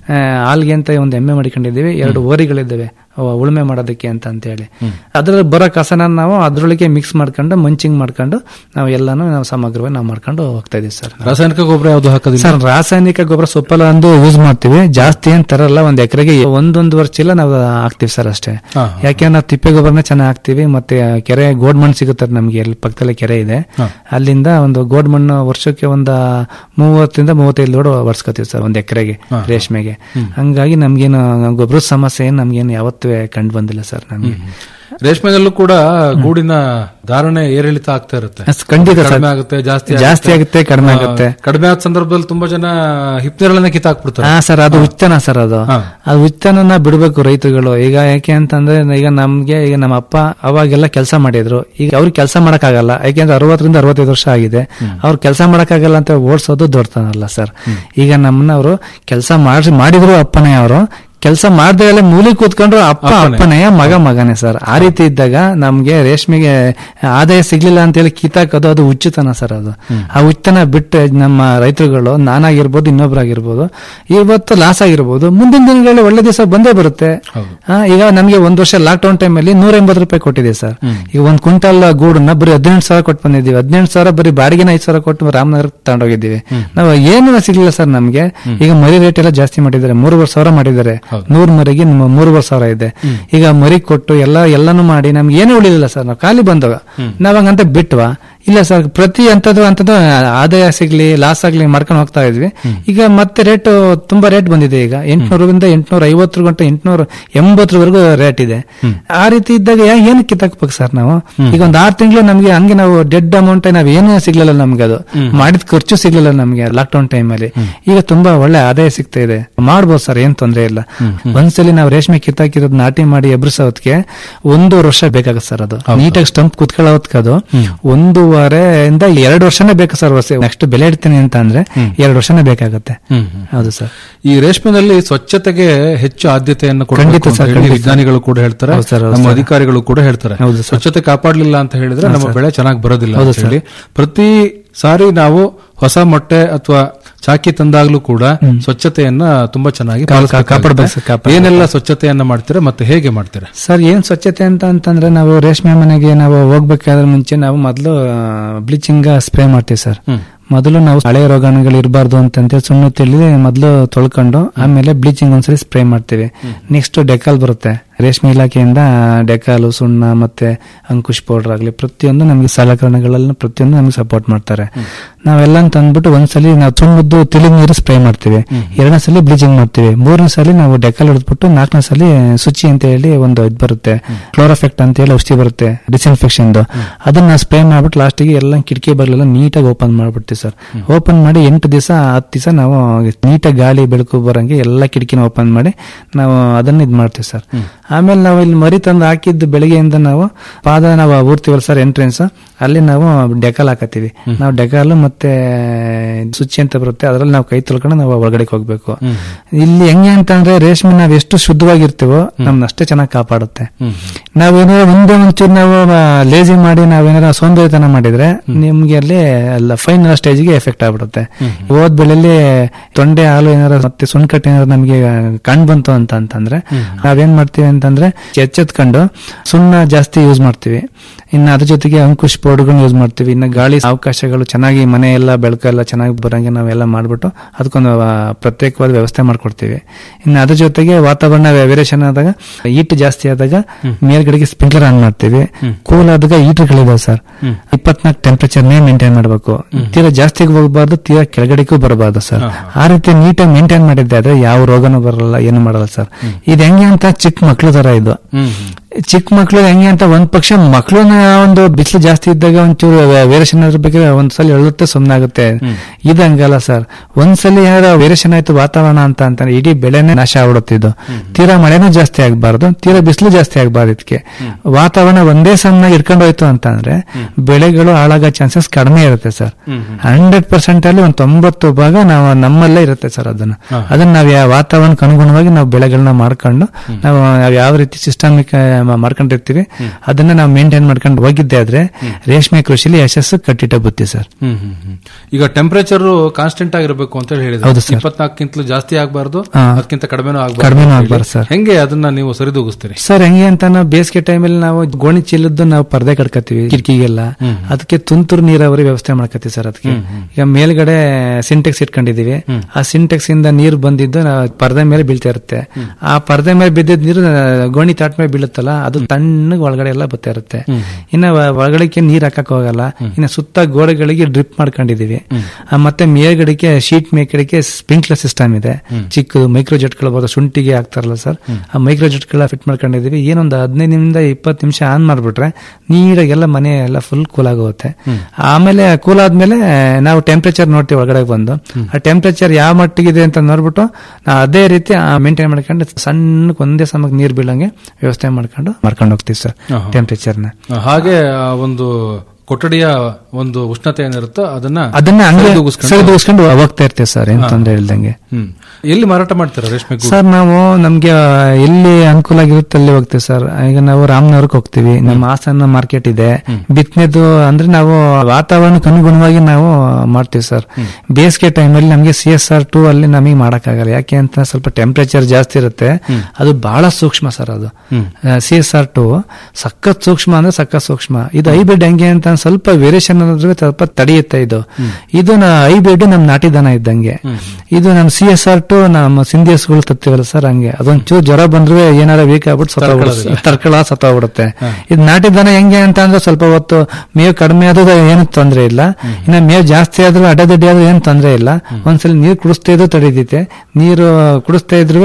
ಆ, ಹಾಲ್ಗೆ ಅಂತ ಒಂದು ಎಮ್ಮೆ ಮಾಡಿಕೊಂಡಿದ್ದೀವಿ ಎರಡು ಓರಿಗಳಿದ್ದಾವೆ ಅವ ಉಳುಮೆ ಮಾಡೋದಕ್ಕೆ ಅಂತ ಅಂತೇಳಿ ಅದ್ರಲ್ಲಿ ಬರೋ ಕಸನ ನಾವು ಅದ್ರೊಳಗೆ ಮಿಕ್ಸ್ ಮಾಡ್ಕೊಂಡು ಮಂಚಿಂಗ್ ಮಾಡ್ಕೊಂಡು ನಾವು ಎಲ್ಲಾನು ನಾವು ಸಮಗ್ರವಾಗಿ ನಾವು ಮಾಡ್ಕೊಂಡು ಹೋಗ್ತಾ ಇದೀವಿ ಸರ್ ರಾಸಾಯನಿಕ ಗೊಬ್ಬರ ಯಾವ್ದು ಹಾಕೋದಿಲ್ಲ ಸರ್ ರಾಸಾಯನಿಕ ಗೊಬ್ಬರ ಸೊಪ್ಪೆಲ್ಲ ಒಂದು ಯೂಸ್ ಮಾಡ್ತೀವಿ ಜಾಸ್ತಿ ಏನ್ ತರಲ್ಲ ಒಂದ್ ಎಕರೆಗೆ ಒಂದೊಂದು ಚೀಲ ನಾವು ಹಾಕ್ತಿವಿ ಸರ್ ಅಷ್ಟೇ ಹಾ. ಯಾಕೆ ನಾವು ತಿಪ್ಪೆ ಗೊಬ್ಬರನ ಚೆನ್ನಾಗಿ ಹಾಕ್ತಿವಿ ಮತ್ತೆ ಕೆರೆ ಗೋಡ್ ಮಣ್ಣು ಸಿಗುತ್ತೆ ನಮ್ಗೆ ಇಲ್ಲಿ ಪಕ್ಕದಲ್ಲೇ ಕೆರೆ ಇದೆ ಅಲ್ಲಿಂದ ಒಂದು ಗೋಡ್ ಮಣ್ಣು ವರ್ಷಕ್ಕೆ ಒಂದ ಮೂವತ್ತರಿಂದ ಮೂವತ್ತೈದು ಲೋಡ್ ವರ್ಷಕೋತೀವಿ ಸರ್ ಒಂದ್ ಎಕರೆಗೆ ರೇಷ್ಮೆಗೆ ಹಂಗಾಗಿ ನಮ್ಗೇನು ಗೊಬ್ಬರದ ಸಮಸ್ಯೆ ಏನ್ ನಮ್ಗೇನು ಯಾವತ್ತೂ ಕಂಡು ಬಂದಿಲ್ಲ ಸರ್ ನಮ್ಗೆ ರೇಷ್ಮೆನಲ್ಲೂ ಕೂಡ ಗೂಡಿನ ಧಾರಣೆ ಏರಿಳಿತ ಆಗ್ತಾ ಇರುತ್ತೆ ಅಸ್ ಖಂಡಿತ ಸರ್. ಕಡಿಮೆ ಆಗುತ್ತೆ ಜಾಸ್ತಿ ಜಾಸ್ತಿ ಆಗುತ್ತೆ ಕಡಿಮೆ ಆ, ಆಗುತ್ತೆ ಕಡಿಮೆ ಆದ ಸಂದರ್ಭದಲ್ಲಿ ತುಂಬಾ ಜನ ಹಿಪ್ನೇರಳನ್ನ ಕಿತ್ತಾಕ್ಬಿಡ್ತಾರೆ ಹಾ ಸರ್ ಅದು ಉಚ್ಚನ ಸರ್ ಅದು ಹಾ. ಅದು ಉಚ್ಚನ ಬಿಡ್ಬೇಕು ರೈತರುಗಳು ಈಗ ಯಾಕೆ ಅಂತಂದ್ರೆ ಈಗ ನಮ್ಗೆ ಈಗ ನಮ್ಮ ಅಪ್ಪ ಅವಾಗೆಲ್ಲ ಕೆಲಸ ಮಾಡಿದ್ರು ಈಗ ಅವ್ರಿಗೆ ಕೆಲಸ ಮಾಡಕ್ಕಾಗಲ್ಲ ಯಾಕೆಂದ್ರೆ ಅರವತ್ತರಿಂದ ಅರವತ್ತೈದು ವರ್ಷ ಆಗಿದೆ ಅವ್ರು ಕೆಲಸ ಮಾಡಕ್ಕಾಗಲ್ಲ ಅಂತ ಓಡಿಸೋದು ದೊಡ್ಡತನಲ್ಲ ಸರ್ ಈಗ ನಮ್ಮನ್ನ ಅವರು ಕೆಲಸ ಮಾಡಿ ಮಾಡಿದ್ರು ಅಪ್ಪನೇ ಅವರು ಕೆಲಸ ಮಾಡದೆ ಎಲ್ಲ ಮೂಲಿ ಕೂತ್ಕೊಂಡ್ರು ಅಪ್ಪ ಅಪ್ಪನೇ ಮಗ ಮಗನೇ ಸರ್ ಆ ರೀತಿ ಇದ್ದಾಗ ನಮ್ಗೆ ರೇಷ್ಮೆಗೆ ಆದಾಯ ಸಿಗ್ಲಿಲ್ಲ ಅಂತ ಹೇಳಿ ಕಿತ್ತಾಕೋದು ಅದು ಹುಚ್ಚುತನ ಸರ್ ಅದು ಆ ಹುಚ್ಚುತನ ಬಿಟ್ಟು ನಮ್ಮ ರೈತರುಗಳು ನಾನಾಗಿರ್ಬೋದು ಇನ್ನೊಬ್ರಾಗಿರ್ಬೋದು ಇವತ್ತು ಲಾಸ್ ಆಗಿರ್ಬೋದು ಮುಂದಿನ ದಿನಗಳಲ್ಲಿ ಒಳ್ಳೆ ದಿವಸ ಬಂದೇ ಬರುತ್ತೆ ಆ, ಈಗ ನಮ್ಗೆ ಒಂದ್ ವರ್ಷ ಲಾಕ್ ಡೌನ್ ಟೈಮ್ ಅಲ್ಲಿ ನೂರ ಎಂಬತ್ತು ರೂಪಾಯಿ ಕೊಟ್ಟಿದೆ ಸರ್ ಈಗ ಒಂದ್ ಕ್ವಿಂಟಲ್ ಗೂಡನ್ನ ಬರೀ ಹದಿನೆಂಟು ಸಾವಿರ ಕೊಟ್ಟು ಬಂದಿದ್ದೀವಿ ಹದಿನೆಂಟು ಸಾವಿರ ಬರೀ ಬಾಡಿಗೆನ ಐದು ಸಾವಿರ ಕೊಟ್ಟು ರಾಮನಗರ ತಗೊಂಡೋಗಿದ್ದೀವಿ ನಾವು ಏನು ಸಿಗ್ಲಿಲ್ಲ ಸರ್ ನಮ್ಗೆ ಈಗ ಮರಿ ರೇಟ್ ಎಲ್ಲ ಜಾಸ್ತಿ ಮಾಡಿದ್ದಾರೆ ಮೂರುವರೆ ಸಾವಿರ ಮಾಡಿದ್ದಾರೆ ನೂರ್ ಮರಿಗೆ ನಿಮ್ಮ ಮೂರುವರೆ ಸಾವಿರ ಇದೆ ಈಗ ಮರಿ ಕೊಟ್ಟು ಎಲ್ಲ ಎಲ್ಲಾನು ಮಾಡಿ ನಮ್ಗೆ ಏನು ಉಳಿಲಿಲ್ಲ ಸರ್ ನಾವು ಖಾಲಿ ಬಂದಾಗ ನಾವ್ ಹಂಗಂತ ಬಿಟ್ವಾ ಇಲ್ಲ ಸರ್ ಪ್ರತಿ ಅಂತದ್ದು ಅಂತದ್ದು ಆದಾಯ ಸಿಗ್ಲಿ ಲಾಸ್ ಆಗ್ಲಿ ಮಾಡ್ಕೊಂಡು ಹೋಗ್ತಾ ಇದ್ವಿ ಈಗ ಮತ್ತೆ ರೇಟ್ ತುಂಬಾ ರೇಟ್ ಬಂದಿದೆ ಈಗ ಎಂಟ್ನೂರಿಂದ ಎಂಟ್ನೂರ ಐವತ್ತು ಗಂಟೆ ಎಂಟ್ನೂರ ಎಂಬತ್ತರವರೆಗೂ ರೇಟ್ ಇದೆ ಆ ರೀತಿ ಇದ್ದಾಗ ಯಾ- ಏನು ಕಿತ್ತಾಕ್ಬೇಕು ಸರ್ ನಾವು ಈಗ ಒಂದ್ ಆರು ತಿಂಗಳು ನಮ್ಗೆ ಹಂಗೆ ನಾವು ಡೆಡ್ ಅಮೌಂಟ್ ನಾವ್ ಏನು ಸಿಗ್ಲಿಲ್ಲ ನಮ್ಗೆ ಅದು ಮಾಡಿದ ಖರ್ಚು ಸಿಗ್ಲಿಲ್ಲ ನಮ್ಗೆ ಲಾಕ್ ಡೌನ್ ಟೈಮ್ ಅಲ್ಲಿ ಈಗ ತುಂಬಾ ಒಳ್ಳೆ ಆದಾಯ ಸಿಗ್ತಾ ಇದೆ ಮಾಡ್ಬೋದು ಸರ್ ಏನ್ ತೊಂದ್ರೆ ಇಲ್ಲ ಒಂದ್ಸಲಿ ನಾವು ರೇಷ್ಮೆ ಕಿತ್ತಾಕಿರೋದು ನಾಟಿ ಮಾಡಿ ಎಬ್ರಿಸೋದಕ್ಕೆ ಒಂದೂವರೆ ವರ್ಷ ಬೇಕಾಗುತ್ತೆ ಸರ್ ಅದು ನೀಟಾಗಿ ಸ್ಟಂಪ್ ಕುತ್ಕೊಳ್ಳೋದಕ್ಕೆ ಅದು ಒಂದೂವರೆಯಿಂದ ಎರಡು ವರ್ಷನೇ ಬೇಕು ಸರ್ ವರ್ಷ ನೆಕ್ಸ್ಟ್ ಬೆಲೆ ಇಡ್ತೀನಿ ಅಂತ ಅಂದ್ರೆ ಎರಡು ವರ್ಷನೇ ಬೇಕಾಗುತ್ತೆ ಹೌದು ಸರ್ ಈ ರೇಷ್ಮೆನಲ್ಲಿ ಸ್ವಚ್ಛತೆಗೆ ಹೆಚ್ಚು ಆದ್ಯತೆಯನ್ನು ಕೊಡಬೇಕು ಖಂಡಿತ ಅಂತ ಸರ್, ಹೇಳಿ ಖಂಡಿತ. ವಿಜ್ಞಾನಿಗಳು ಕೂಡ ಹೇಳ್ತಾರೆ ಹೌದು ಸರ್, ಹೌದು ನಮ್ಮ ಸರ್. ಅಧಿಕಾರಿಗಳು ಕೂಡ ಹೇಳ್ತಾರೆ ಹೌದು ಸರ್. ಸ್ವಚ್ಛತೆ ಕಾಪಾಡಲಿಲ್ಲ ಅಂತ ಹೇಳಿದ್ರೆ ನಮ್ಮ ಬೆಳೆ ಚೆನ್ನಾಗಿ ಬರೋದಿಲ್ಲ ಹೌದು ಅಂತ ಹೇಳಿ ಪ್ರತಿ ಸಾರಿ ನಾವು ಹೊಸ ಮೊಟ್ಟೆ ಅಥವಾ ಚಾಕಿ ತಂದಾಗ್ಲೂ ಕೂಡ ಸ್ವಚ್ಛತೆಯನ್ನ ತುಂಬಾ ಚೆನ್ನಾಗಿ ಪಾಲಿಸ್ಬೇಕಾಗುತ್ತೆ. ಕಾಪಾಡ್ಬೇಕು ಸರ್, ಕಾಪಾಡ್ಬೇಕು. ಏನೆಲ್ಲ ಸ್ವಚ್ಛತೆಯನ್ನ ಮಾಡ್ತೀರಾ ಮತ್ತೆ ಹೇಗೆ ಮಾಡ್ತೀರಾ ಸರ್ ಏನ್ ಸ್ವಚ್ಛತೆ ಅಂತ ಅಂತಂದ್ರೆ ನಾವು ರೇಷ್ಮೆ ಮನೆಗೆ ನಾವು ಹೋಗ್ಬೇಕಾದ್ರೆ ಮುಂಚೆ ನಾವು ಮೊದಲು ಬ್ಲೀಚಿಂಗ್ ಸ್ಪ್ರೇ ಮಾಡ್ತೀವಿ ಸರ್ ಮೊದಲು ನಾವು ಹಳೆ ರೋಗಾಣುಗಳು ಇರಬಾರ್ದು ಅಂತಂತೇಳಿ ಸುಣ್ಣ ತಿಳಿ ಮೊದಲು ತೊಳ್ಕೊಂಡು ಆಮೇಲೆ ಬ್ಲೀಚಿಂಗ್ ಒಂದ್ಸರಿ ಸ್ಪ್ರೇ ಮಾಡ್ತೀವಿ ನೆಕ್ಸ್ಟ್ ಡೆಕಾಲ್ ಬರುತ್ತೆ ರೇಷ್ಮೆ ಇಲಾಖೆಯಿಂದ ಡೆಕಾಲು ಸುಣ್ಣ ಮತ್ತೆ ಅಂಕುಶ್ ಪೌಡರ್ ಆಗಲಿ ಪ್ರತಿಯೊಂದು ನಮಗೆ ಸಲಕರಣೆಗಳೆಲ್ಲ ಪ್ರತಿಯೊಂದು ನಮಗೆ ಸಪೋರ್ಟ್ ಮಾಡ್ತಾರೆ ನಾವೆಲ್ಲ ತಂದ್ಬಿಟ್ಟು ಒಂದ್ಸಲಿ ನಾವು ಸುಣ್ಣದ್ದು ತಿಳಿ ನೀರು ಸ್ಪ್ರೇ ಮಾಡ್ತೀವಿ ಎರಡನೇ ಸಲ ಬ್ಲೀಚಿಂಗ್ ಮಾಡ್ತೀವಿ ಮೂರನೇ ಸಲ ನಾವು ಡೆಕಾಲ್ ಹಿಡಿದ್ಬಿಟ್ಟು ನಾಲ್ಕನೇ ಸಲ ಶುಚಿ ಅಂತ ಹೇಳಿ ಒಂದು ಇದು ಬರುತ್ತೆ ಕ್ಲೋರೋಫೆಕ್ಟ್ ಅಂತ ಹೇಳಿ ಔಷಧಿ ಬರುತ್ತೆ ಡಿಸ್ಇನ್ಫೆಕ್ಷನ್ ಅದನ್ನ ಸ್ಪ್ರೇ ಮಾಡ್ಬಿಟ್ಟು ಲಾಸ್ಟಿಗೆ ಎಲ್ಲ ಕಿಟಕಿ ಬರಲೆಲ್ಲ ನೀಟಾಗಿ ಓಪನ್ ಮಾಡ್ಬಿಡ್ತೀವಿ ಸರ್ ಓಪನ್ ಮಾಡಿ ಎಂಟು ದಿವಸ ಹತ್ತು ದಿವಸ ನಾವು ನೀಟಾಗಿ ಗಾಳಿ ಬೆಳಕು ಬರಂಗೆ ಎಲ್ಲ ಕಿಟಕಿನ ಓಪನ್ ಮಾಡಿ ನಾವು ಅದನ್ನ ಇದು ಮಾಡ್ತೀವಿ ಸರ್ ಆಮೇಲೆ ನಾವು ಇಲ್ಲಿ ಮರಿ ತಂದು ಹಾಕಿದ್ದು ಬೆಳಿಗ್ಗೆಯಿಂದ ನಾವು ಪಾದ ನಾವು ಊರ್ತೀವಲ್ಲ ಸರ್ ಎಂಟ್ರೆನ್ಸ್ ಅಲ್ಲಿ ನಾವು ಡೆಕಾಲ್ ಹಾಕತ್ತೀವಿ ನಾವು ಡೆಕಾಲು ಮತ್ತೆ ಸುಚ್ಚಿ ಅಂತ ಬರುತ್ತೆ ಅದ್ರಲ್ಲಿ ನಾವು ಕೈ ತೊಳ್ಕೊಂಡು ನಾವು ಒಳಗಡೆ ಹೋಗ್ಬೇಕು ಇಲ್ಲಿ ಹೆಂಗೆ ಅಂತಂದ್ರೆ ರೇಷ್ಮೆ ನಾವ್ ಎಷ್ಟು ಶುದ್ಧವಾಗಿರ್ತೀವೋ ನಮ್ನ ಅಷ್ಟೇ ಚೆನ್ನಾಗಿ ಕಾಪಾಡುತ್ತೆ ನಾವೇನಾದ್ರು ಒಂದೇ ಒಂಚೂರು ನಾವು ಲೇಜಿ ಮಾಡಿ ನಾವೇನಾರ ಸೋಂಬೇರಿತನ ಮಾಡಿದ್ರೆ ನಿಮ್ಗೆ ಅಲ್ಲಿ ಫೈನಲ್ ಸ್ಟೇಜ್ಗೆ ಎಫೆಕ್ಟ್ ಆಗ್ಬಿಡುತ್ತೆ ಹೋದ್ ಬೆಳೆಯಲ್ಲಿ ತೊಂಡೆ ಹಾಲು ಏನಾರ ಮತ್ತೆ ಸುಣ್ಕಟ್ಟು ಏನಾರ ನಮಗೆ ಕಂಡು ಬಂತು ಅಂತ ಅಂತಂದ್ರೆ ನಾವೇನ್ ಮಾಡ್ತೀವಿ ಅಂತಂದ್ರೆ ಎಚ್ಚೆತ್ಕೊಂಡು ಸುಣ್ಣ ಜಾಸ್ತಿ ಯೂಸ್ ಮಾಡ್ತೀವಿ ಇನ್ನು ಅದ್ರ ಜೊತೆಗೆ ಅಂಕುಶ್ ಪೌಡರ್ಗಳನ್ನ ಯೂಸ್ ಮಾಡ್ತೀವಿ ಇನ್ನು ಗಾಳಿ ಅವಕಾಶಗಳು ಚೆನ್ನಾಗಿ ಮನೆ ಎಲ್ಲ ಬೆಳಕು ಎಲ್ಲ ಚೆನ್ನಾಗಿ ಬರಂಗೆ ನಾವೆಲ್ಲ ಮಾಡ್ಬಿಟ್ಟು ಅದಕ್ಕೊಂದು ಆ, ಪ್ರತ್ಯೇಕವಾದ ವ್ಯವಸ್ಥೆ ಮಾಡ್ಕೊಡ್ತೀವಿ ಇನ್ನು ಅದ್ರ ಜೊತೆಗೆ ವಾತಾವರಣ ವೇರಿಯೇಷನ್ ಆದಾಗ ಹೀಟ್ ಜಾಸ್ತಿ ಆದಾಗ ಮೇಲ್ಗಡೆಗೆ ಸ್ಪ್ರಿಂಕ್ಲರ್ ಆನ್ ಮಾಡ್ತೀವಿ ಕೂಲ್ ಆದಾಗ ಹೀಟರ್ಗಳಿದಾವೆ ಸರ್ ಇಪ್ಪತ್ನಾಲ್ಕು ಟೆಂಪರೇಚರ್ ನೇ ಮೇಂಟೈನ್ ಮಾಡಬೇಕು ತೀರಾ ಜಾಸ್ತಿಗೆ ಹೋಗಬಾರ್ದು ತೀರಾ ಕೆಳಗಡೆಗೂ ಬರಬಾರ್ದು ಸರ್ ಆ ರೀತಿ ನೀಟಾಗಿ ಮೇಂಟೈನ್ ಮಾಡಿದ್ದೆ ಆದ್ರೆ ಯಾವ ರೋಗನೂ ಬರಲ್ಲ ಏನು ಮಾಡಲ್ಲ ಸರ್ ಇದು ಹೆಂಗೆ ಅಂತ ಚಿಕ್ಕ ಮಕ್ಳು ತರ ಇದು ಚಿಕ್ಕ ಮಕ್ಳು ಹೆಂಗೆ ಅಂತ ಒಂದ್ ಪಕ್ಷ ಮಕ್ಳನ್ನ ಒಂದು ಬಿಸಿಲು ಜಾಸ್ತಿ ಇದ್ದಾಗ ಒಂಚೂರು ವೇರಿಯೇಷನ್ ಅದ್ರ ಬಗ್ಗೆ ಒಂದ್ಸಲ ಎಳುತ್ತೆ ಸುಮ್ಮನಾಗುತ್ತೆ ಇದಂಗಲ್ಲ ಸರ್ ಒಂದ್ಸಲಿ ಏನಾರ ವೇರಿಯೇಷನ್ ಆಯ್ತು ವಾತಾವರಣ ಅಂತ ಅಂತ ಇಡೀ ಬೆಳೆನೇ ನಾಶ ಆಗ್ಬಿಡುತ್ತೆ ಇದು ತೀರಾ ಮಳೆನೂ ಜಾಸ್ತಿ ಆಗ್ಬಾರ್ದು ತೀರಾ ಬಿಸಿಲು ಜಾಸ್ತಿ ಆಗ್ಬಾರ್ದು ಇದಕ್ಕೆ ವಾತಾವರಣ ಒಂದೇ ಸಮನಾಗಿ ಇಟ್ಕೊಂಡು ಹೋಯ್ತು ಅಂತ ಅಂದ್ರೆ ಬೆಳೆಗಳು ಹಾಳಾಗೋ ಚಾನ್ಸಸ್ ಕಡಿಮೆ ಇರುತ್ತೆ ಸರ್ ಹಂಡ್ರೆಡ್ ಪರ್ಸೆಂಟ್ ಅಲ್ಲಿ ಒಂದ್ ತೊಂಬತ್ತು ಭಾಗ ನಾವು ನಮ್ಮಲ್ಲೇ ಇರುತ್ತೆ ಸರ್ ಅದನ್ನ ಅದನ್ನ ನಾವು ಯಾವ ವಾತಾವರಣಕ್ಕೆ ಅನುಗುಣವಾಗಿ ನಾವು ಬೆಳೆಗಳನ್ನ ಮಾಡ್ಕೊಂಡು ನಾವು ನಾವ್ ಯಾವ ರೀತಿ ಸಿಸ್ಟಮಿಕ್ ಮ- ಮಾಡ್ಕೊಂಡಿರ್ತೀವಿ ಅದನ್ನ ನಾವು ಮೇಂಟೈನ್ ಮಾಡ್ಕೊಂಡು ಹೋಗಿದ್ದೆ ಆದ್ರೆ ರೇಷ್ಮೆ ಕೃಷಿಲಿ ಯಶಸ್ಸು ಕಟ್ಟಿಟ್ಟ ಬುತ್ತಿ ಸರ್ ಹ್ಮ್ ಹ್ಮ್ ಹ್ಮ್. ಈಗ ಟೆಂಪರೇಚರ್ ಕಾನ್ಸ್ಟೆಂಟ್ ಆಗಿರಬೇಕು ಅಂತ ಹೇಳಿ ಹೇಳಿದ್ರೆ ಹೌದು ಸರ್. ಇಪ್ಪತ್ನಾಲ್ಕಿಂತಲೂ ಜಾಸ್ತಿ ಆಗಬಾರ್ದು ಹಾ. ಅದಕ್ಕಿಂತ ಕಡಿಮೆನೂ ಕಡಿಮೆನೂ ಆಗಬಾರ್ದು ಆಗ್ಬಾರ್ದು ಸರ್. ಹೆಂಗೆ ಅದನ್ನ ನೀವು ಸರಿದೂಗಿಸ್ತೀರಿ ಸರ್ ಹೆಂಗೆ ಅಂತ ನಾವು ಬೇಸಿಗೆ ಟೈಮಲ್ಲಿ ನಾವು ಗೋಣಿ ಚೀಲದ್ದು ನಾವು ಪರ್ದೆ ಕಟ್ಕೋತೀವಿ ಕಿಟಕಿಗೆಲ್ಲ ಅದಕ್ಕೆ ತುಂತುರು ನೀರಾವರಿ ವ್ಯವಸ್ಥೆ ಮಾಡ್ಕೋತೀವಿ ಸರ್ ಅದಕ್ಕೆ ಈಗ ಮೇಲ್ಗಡೆ ಸಿಂಟೆಕ್ಸ್ ಇಟ್ಕೊಂಡಿದೀವಿ ಆ ಸಿಂಟೆಕ್ಸ್ ಇಂದ ನೀರು ಬಂದಿದ್ದು ನಾವು ಪರ್ದೆ ಮೇಲೆ ಬೀಳ್ತಾ ಇರುತ್ತೆ ಆ ಪರ್ದೆ ಮೇಲೆ ಬಿದ್ದಿದ್ ನೀರು ಆ, ಗೋಣಿ ತಾಟ್ ಮೇಲೆ ಬೀಳುತ್ತಲ್ಲ ಅದು ತಣ್ಣಗೆ ಒಳಗಡೆ ಎಲ್ಲ ಬರ್ತಾ ಇರುತ್ತೆ ಇನ್ನ ಒ- ಒಳಗಡೆಗೆ ನೀರ್ ಹಾಕಕ್ ಹೋಗಲ್ಲ ಇನ್ನ ಸುತ್ತ ಗೋಡೆಗಳಿಗೆ ಡ್ರಿಪ್ ಮಾಡ್ಕೊಂಡಿದೀವಿ ಆ, ಮತ್ತೆ ಮೇಲ್ಗಡೆಗೆ ಶೀಟ್ ಮೇಲ್ಗಡೆಗೆ ಸ್ಪ್ರಿಂಕ್ಲರ್ ಸಿಸ್ಟಮ್ ಇದೆ ಚಿಕ್ಕದು ಮೈಕ್ರೋ ಜೆಟ್ಗಳು ಬರೋದು ಶುಂಠಿಗೆ ಹಾಕ್ತಾರಲ್ಲ ಸರ್ ಆ ಮೈಕ್ರೋ ಜೆಟ್ಗಳ ಫಿಟ್ ಮಾಡ್ಕೊಂಡಿದೀವಿ ಏನೊಂದು ಹದಿನೈದರಿಂದ ಇಪ್ಪತ್ತು ನಿಮಿಷ ಆನ್ ಮಾಡ್ಬಿಟ್ರೆ ನೀರಾಗೆಲ್ಲ ಮನೆ ಎಲ್ಲ ಫುಲ್ ಕೂಲ್ ಆಗೋಗುತ್ತೆ ಆಮೇಲೆ ಕೂಲ್ ಆದ್ಮೇಲೆ ನಾವು ಟೆಂಪರೇಚರ್ ನೋಡ್ತೀವಿ ಒಳಗಡೆ ಬಂದು ಆ ಟೆಂಪರೇಚರ್ ಯಾವ ಮಟ್ಟಿಗಿದೆ ಅಂತ ನೋಡ್ಬಿಟ್ಟು ನಾವು ಅದೇ ರೀತಿ ಮೇಂಟೈನ್ ಮಾಡ್ಕೊಂಡು ಸಣ್ಣಕ್ಕೆ ಒಂದೇ ಸಮಕ್ಕೆ ನೀರು ಬೀಳಂಗೆ ವ್ಯವಸ್ಥೆ ಮಾಡ್ಕೊಂಡು ಮಾಡ್ಕೊಂಡು ಹೋಗ್ತೀವಿ ಸರ್ ಟೆಂಪರೇಚರ್ನ ಹಾಗೆ ಆ ಒಂದು ಕೊಠಡಿಯ ಒಂದು ಉಷ್ಣತೆ ಏನಿರುತ್ತೋ ಅದನ್ನ ಅದನ್ನ ಹಂಗೆ ಸರಿದೂಗಿಸ್ಕೊಂಡು- ಸರಿದೂಗಿಸ್ಕೊಂಡು ಹೋಗ್ತಾ ಇರ್ತೀವಿ ಸರ್ ಏನ್ ತೊಂದ್ರೆ ಇಲ್ದಂಗೆ ಹ್ಮ್ ಎಲ್ಲಿ ಮಾರಾಟ ಮಾಡ್ತೀರಾ ರೇಷ್ಮೆ ಗೂಡು? ಸರ್ ನಾವು ನಮ್ಗೆ ಎಲ್ಲಿ ಅನುಕೂಲ ಆಗಿರುತ್ತೆ ಅಲ್ಲಿ ಹೋಗ್ತೀವಿ ಸರ್ ಈಗ ನಾವು ರಾಮನಗರಕ್ಕೆ ಹೋಗ್ತೀವಿ ನಮ್ಮ ಹಾಸನ ಮಾರ್ಕೆಟ್ ಇದೆ ಬಿತ್ತನೆದು ಅಂದ್ರೆ ನಾವು ವಾತಾವರಣಕ್ಕೆ ಅನುಗುಣವಾಗಿ ನಾವು ಮಾಡ್ತೀವಿ ಸರ್ ಬೇಸಿಗೆ ಟೈಮಲ್ಲಿ ನಮಗೆ ಸಿ ಎಸ್ ಆರ್ ಟೂ ಅಲ್ಲಿ ನಮಗೆ ಮಾಡಕ್ಕಾಗಲ್ಲ ಯಾಕೆ ಅಂತ ಸ್ವಲ್ಪ ಟೆಂಪರೇಚರ್ ಜಾಸ್ತಿ ಇರುತ್ತೆ ಅದು ಬಹಳ ಸೂಕ್ಷ್ಮ ಸರ್ ಅದು ಸಿ ಎಸ್ ಆರ್ ಟು ಸಖತ್ ಸೂಕ್ಷ್ಮ ಅಂದ್ರೆ ಸಖತ್ ಸೂಕ್ಷ್ಮ ಇದು ಹೈಬ್ರಿಡ್ ಹೆಂಗೆ ಅಂತ ಸ್ವಲ್ಪ ವೇರಿಯೇಷನ್ ಅನ್ನೋದ್ರ ಸ್ವಲ್ಪ ತಡೆಯುತ್ತೆ ಇದು ಇದು ಹೈಬ್ರಿಡ್ ನಮ್ ನಾಟಿ ದನ ಇದ್ದಂಗೆ ಇದು ನಮ್ ಸಿ ಎಸ್ ಆರ್ ಟು ನಮ್ಮ ಸಿಂಧಿಯಸ್ಗಳು ತತ್ತೀವಲ್ಲ ಸರ್ ಹಂಗೆ ಅದೊಂಚೂರು ಜ್ವರ ಬಂದ್ರೆ ಏನಾರ ವೀಕ್ ಆಗ್ಬಿಟ್ಟು ಸತ್ತೋಗ್ಬಿಡುತ್ತೆ ತರ್ಕಳ ಸತ್ತೋಗ್ಬಿಡುತ್ತೆ ಇದು ನಾಟಿ ದನ ಹೆಂಗೆ ಅಂತ ಅಂದ್ರೆ ಸ್ವಲ್ಪ ಹೊತ್ತು ಮೇವು ಕಡಿಮೆ ಆದ್ರೆ ಏನು ತೊಂದ್ರೆ ಇಲ್ಲ ಇನ್ನ ಮೇವು ಜಾಸ್ತಿ ಆದ್ರೂ ಅಡ್ಡದಡ್ಡಿ ಆದ್ರೂ ಏನು ತೊಂದ್ರೆ ಇಲ್ಲ ಒಂದ್ಸಲ ನೀರು ಕುಡಿಸ್ತಾ ಇದ್ರು ತಡೀತೈತೆ ನೀರು ಕುಡಿಸ್ತಾ ಇದ್ರು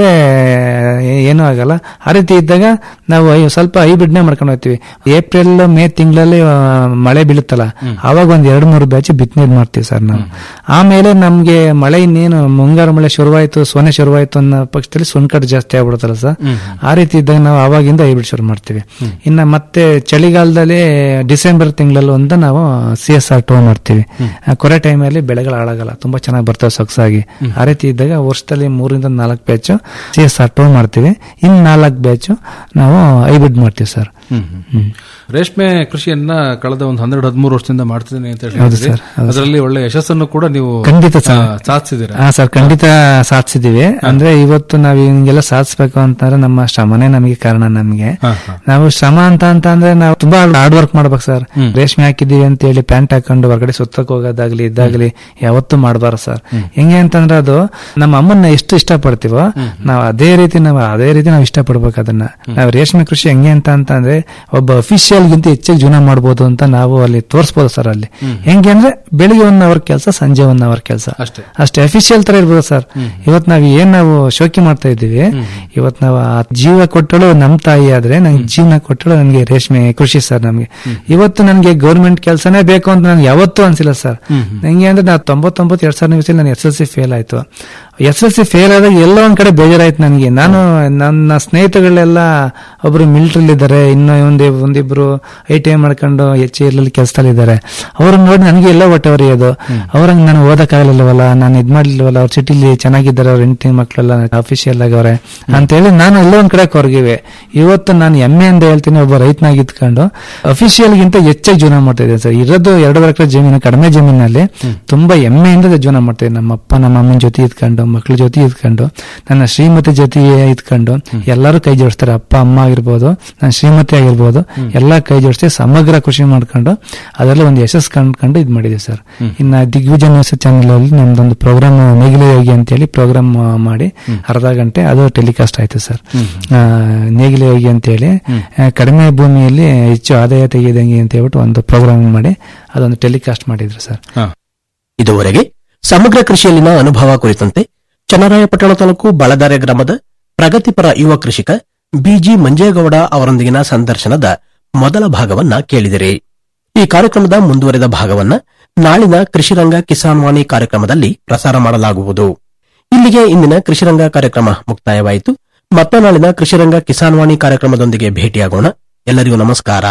ಏನೂ ಆಗಲ್ಲ ಆ ರೀತಿ ಇದ್ದಾಗ ನಾವು ಐ- ಸ್ವಲ್ಪ ಹೈಬ್ರಿಡ್ನೇ ಮಾಡ್ಕೊಂಡು ಹೋಗ್ತೀವಿ ಏಪ್ರಿಲ್ ಮೇ ತಿಂಗಳಲ್ಲಿ ಆ, ಮಳೆ ಬೀಳುತ್ತಲ್ಲ ಅವಾಗ ಒಂದ್ ಎರಡು ಮೂರು ಬ್ಯಾಚ್ ಬಿತ್ತನೆ ಮಾಡ್ತೀವಿ ಸರ್ ನಾವು ಆಮೇಲೆ ನಮ್ಗೆ ಮಳೆ ಇನ್ನೇನು ಮುಂಗಾರು ಮಳೆ ಶುರುವಾಯ್ತು ಸೊನೆ ಶುರುವಾಯ್ತು ಅನ್ನೋ ಪಕ್ಷದಲ್ಲಿ ಸುಣ್ಕಟ್ಟು ಜಾಸ್ತಿ ಆಗ್ಬಿಡುತ್ತಲ್ಲ ಸರ್ ಆ ರೀತಿ ಇದ್ದಾಗ ನಾವು ಅವಾಗಿಂದ ಹೈಬ್ರಿಡ್ ಶುರು ಮಾಡ್ತೀವಿ ಇನ್ನ ಮತ್ತೆ ಚಳಿಗಾಲದಲ್ಲಿ ಡಿಸೆಂಬರ್ ತಿಂಗಳಲ್ಲಿ ಒಂದು ನಾವು ಸಿ ಎಸ್ ಆರ್ ಟೂ ಮಾಡ್ತೀವಿ ಆ ಕೊರೆ ಟೈಮಲ್ಲಿ ಬೆಳೆಗಳು ಹಾಳಾಗಲ್ಲ ತುಂಬಾ ಚೆನ್ನಾಗಿ ಬರ್ತವೆ ಸೊಗಸಾಗಿ ಆ ರೀತಿ ಇದ್ದಾಗ ವರ್ಷದಲ್ಲಿ ಮೂರಿಂದ ನಾಲ್ಕು batch C S R two ಮಾಡ್ತೀವಿ ಇನ್ ನಾಲ್ಕು ಬ್ಯಾಚ್ ನಾವು ಹೈಬ್ರಿಡ್ ಮಾಡ್ತೀವಿ ಸರ್ ಹ್ಮ್, ಹ್ಮ್, ಹ್ಮ್. ರೇಷ್ಮೆ ಕೃಷಿಯನ್ನ ಕಳೆದ ಒಂದು ಹನ್ನೆರಡು ಹದಿಮೂರು ವರ್ಷದಿಂದ ಮಾಡ್ತಿದ್ದೀನಿ ಅಂತ ಹೇಳಿ ಹೌದು ಹೇಳಿದ್ರಿ. ಸರ್, ಹೌದು ಅದರಲ್ಲಿ ಒಳ್ಳೆ ಯಶಸ್ಸನ್ನು ಕೂಡ ನೀವು ಖಂಡಿತ ಸರ್. ಆ, ಸಾಧಿಸಿದ್ದೀರಾ ಹಾ ಸರ್ ಖಂಡಿತ ಸಾಧಿಸಿದೀವಿ ಅಂದ್ರೆ ಇವತ್ತು ನಾವು ಹಿಂಗೆಲ್ಲ ಸಾಧಿಸ್ಬೇಕು ಅಂತಂದ್ರೆ ನಮ್ಮ ಶ್ರಮನೇ ನಮಗೆ ಕಾರಣ ನಮಗೆ ಹಾ, ಹಾ. ನಾವು ಶ್ರಮ ಅಂತ ಅಂತ ಅಂದ್ರೆ ನಾವು ತುಂಬಾ ಹಾರ್ಡ್ ವರ್ಕ್ ಮಾಡ್ಬೇಕು ಸರ್ ರೇಷ್ಮೆ ಹಾಕಿದೀವಿ ಅಂತ ಹೇಳಿ ಪ್ಯಾಂಟ್ ಹಾಕೊಂಡು ಹೊರಗಡೆ ಸುತ್ತಕ್ ಹೋಗೋದಾಗ್ಲಿ ಇದಾಗ್ಲಿ ಯಾವತ್ತೂ ಮಾಡಬಾರ್ದು ಸರ್ ಹೆಂಗೆ ಅಂತಂದ್ರೆ ಅದು ನಮ್ಮ ಅಮ್ಮನ್ನ ಎಷ್ಟು ಇಷ್ಟಪಡ್ತೀವೋ ನಾವು ಅದೇ ರೀತಿ ನಾವು ಅದೇ ರೀತಿ ನಾವು ಇಷ್ಟಪಡ್ಬೇಕು ಅದನ್ನ ನಾವು ರೇಷ್ಮೆ ಕೃಷಿ ಹೆಂಗೆ ಅಂತ ಅಂತ ಅಂದ್ರೆ ಒಬ್ಬ ಅಫಿಷಿಯಲ್ ಗಿಂತ ಹೆಚ್ಚಾಗಿ ಜೀವನ ಮಾಡ್ಬೋದು ಅಂತ ನಾವು ಅಲ್ಲಿ ತೋರಿಸ್ಬೋದು ಸರ್ ಅಲ್ಲಿ ಹೆಂಗೆ ಅಂದ್ರೆ ಬೆಳಿಗ್ಗೆ ಒನ್ ಅವರ್ ಕೆಲಸ ಸಂಜೆ ಒನ್ ಅವರ್ ಕೆಲಸ ಅಷ್ಟೇ ಅಷ್ಟೇ ಅಫಿಷಿಯಲ್ ತರ ಇರ್ಬೋದು ಸರ್ ಇವತ್ ನಾವ್ ಏನ್ ನಾವು ಶೋಕಿ ಮಾಡ್ತಾ ಇದ್ದೀವಿ ಇವತ್ ನಾವು ಆ ಜೀವ ಕೊಟ್ಟಳು ನಮ್ ತಾಯಿ ಆದ್ರೆ ನಂಗೆ ಜೀವನ ಕೊಟ್ಟಳು ನನಗೆ ರೇಷ್ಮೆ ಕೃಷಿ ಸರ್ ನಮ್ಗೆ ಇವತ್ತು ನನಗೆ ಗೌರ್ಮೆಂಟ್ ಕೆಲಸನೇ ಬೇಕು ಅಂತ ನನ್ಗೆ ಯಾವತ್ತೂ ಅನ್ಸಿಲ್ಲ ಸರ್ ನಂಗೆ ಅಂದ್ರೆ ನಾ ತೊಂಬತ್ತೊಂಬತ್ತು ಎರಡ್ ಸಾವಿರದ ನಿಮಿಷದಲ್ಲಿ ನಾನು ಎಸ್ ಎಲ್ ಸಿ ಫೇಲ್ ಆಯ್ತು ಎಸ್ ಎಲ್ ಸಿ ಫೇಲ್ ಆದಾಗ ಎಲ್ಲೋ ಒಂದ್ ಕಡೆ ಬೇಜಾರಾಯ್ತು ನನಗೆ ನಾನು ನನ್ನ ಸ್ನೇಹಿತಗಳೆಲ್ಲ ಒಬ್ರು ಮಿಲಿಟರಿ ಇದ್ದಾರೆ ಇನ್ನು ಒಂದ್ ಒಂದಿಬ್ರು ಐ ಟಿ ಐ ಮಾಡ್ಕೊಂಡು ಎಚ್ ಎಲ್ ಕೆಲಸದಲ್ಲಿ ಇದ್ದಾರೆ ಅವ್ರನ್ನ ನೋಡಿ ನನಗೆ ಎಲ್ಲ ಹೊಟ್ಟೆ ಹೊರೆಯೋದು ಅವ್ರಂಗ್ ನಾನು ಓದಕ್ಕಾಗಲಿಲ್ಲವಲ್ಲ ನಾನು ಇದ್ ಮಾಡ್ಲಿಲ್ವಲ್ಲ ಅವ್ರ ಸಿಟಿಲಿ ಚೆನ್ನಾಗಿದ್ದಾರೆ ಅವ್ರ ಹೆಂಡತಿ ಮಕ್ಕಳೆಲ್ಲ ಅಫಿಷಿಯಲ್ ಆಗವ್ರೆ ಅಂತೇಳಿ ನಾನು ಎಲ್ಲ ಒಂದ್ ಕಡೆ ಕೊರಗಿವೆ ಇವತ್ತು ನಾನು ಹೆಮ್ಮೆ ಅಂತ ಹೇಳ್ತೀನಿ ಒಬ್ಬ ರೈತನಾಗಿ ಇದ್ಕೊಂಡು ಅಫಿಷಿಯಲ್ ಗಿಂತ ಹೆಚ್ಚಾಗಿ ಜೀವನ ಮಾಡ್ತಾ ಇದ್ದೇನೆ ಸರ್ ಇರೋದು ಎರಡೂವರೆ ಎಕರೆ ಜಮೀನು ಕಡಿಮೆ ಜಮೀನಲ್ಲಿ ತುಂಬಾ ಹೆಮ್ಮೆಯಿಂದ ಜೀವನ ಮಾಡ್ತೇವೆ ನಮ್ಮ ಅಪ್ಪ ನಮ್ಮ ಅಮ್ಮನ ಜೊತೆ ಇದ್ಕೊಂಡು ಮಕ್ಕಳ ಜೊತೆ ಇದ್ಕೊಂಡು ನನ್ನ ಶ್ರೀಮತಿ ಜೊತೆ ಇದ್ಕೊಂಡು ಎಲ್ಲರೂ ಕೈ ಜೋಡಿಸ್ತಾರೆ ಅಪ್ಪ ಅಮ್ಮ ಆಗಿರ್ಬೋದು ನನ್ನ ಶ್ರೀಮತಿ ಆಗಿರ್ಬೋದು ಎಲ್ಲಾ ಕೈ ಜೋಡಿಸಿ ಸಮಗ್ರ ಕೃಷಿ ಮಾಡ್ಕೊಂಡು ಅದರಲ್ಲಿ ಒಂದು ಯಶಸ್ಸು ಕಂಡ್ಕೊಂಡು ಇದ್ ಮಾಡಿದೀವಿ ಸರ್ ಇನ್ನ ದಿಗ್ವಿಜಯ ನ್ಯೂಸ್ ಚಾನೆಲ್ ಅಲ್ಲಿ ನಮ್ದೊಂದು ಪ್ರೋಗ್ರಾಮ್ ನೇಗಿಲ ಯೋಗಿ ಅಂತೇಳಿ ಪ್ರೋಗ್ರಾಮ್ ಮಾಡಿ ಅರ್ಧ ಗಂಟೆ ಅದು ಟೆಲಿಕಾಸ್ಟ್ ಆಯ್ತು ಸರ್ ಆ, ನೇಗಿಲ ಯೋಗಿ ಅಂತೇಳಿ ಆ, ಕಡಿಮೆ ಭೂಮಿಯಲ್ಲಿ ಹೆಚ್ಚು ಆದಾಯ ತೆಗೆಯದಂಗೆ ಅಂತ ಹೇಳ್ಬಿಟ್ಟು ಒಂದು ಪ್ರೋಗ್ರಾಮ್ ಮಾಡಿ ಅದೊಂದು ಟೆಲಿಕಾಸ್ಟ್ ಮಾಡಿದ್ರು ಸರ್ ಹಾ. ಇದುವರೆಗೆ ಸಮಗ್ರ ಕೃಷಿಯಲ್ಲಿನ ಅನುಭವ ಕುರಿತಂತೆ ಚನ್ನರಾಯಪಟ್ಟಣ ತಾಲೂಕು ಬಳದಾರೆ ಗ್ರಾಮದ ಪ್ರಗತಿಪರ ಯುವ ಕೃಷಿಕ ಬಿಜಿ ಮಂಜೇಗೌಡ ಅವರೊಂದಿಗಿನ ಸಂದರ್ಶನದ ಮೊದಲ ಭಾಗವನ್ನ ಕೇಳಿದಿರಿ ಈ ಕಾರ್ಯಕ್ರಮದ ಮುಂದುವರೆದ ಭಾಗವನ್ನ ನಾಳಿನ ಕೃಷಿರಂಗ ಕಿಸಾನ್ ವಾಣಿ ಕಾರ್ಯಕ್ರಮದಲ್ಲಿ ಪ್ರಸಾರ ಮಾಡಲಾಗುವುದು ಇಲ್ಲಿಗೆ ಇಂದಿನ ಕೃಷಿರಂಗ ಕಾರ್ಯಕ್ರಮ ಮುಕ್ತಾಯವಾಯಿತು ಮತ್ತೆ ನಾಳಿನ ಕೃಷಿರಂಗ ಕಿಸಾನ್ ವಾಣಿ ಕಾರ್ಯಕ್ರಮದೊಂದಿಗೆ ಭೇಟಿಯಾಗೋಣ ಎಲ್ಲರಿಗೂ ನಮಸ್ಕಾರ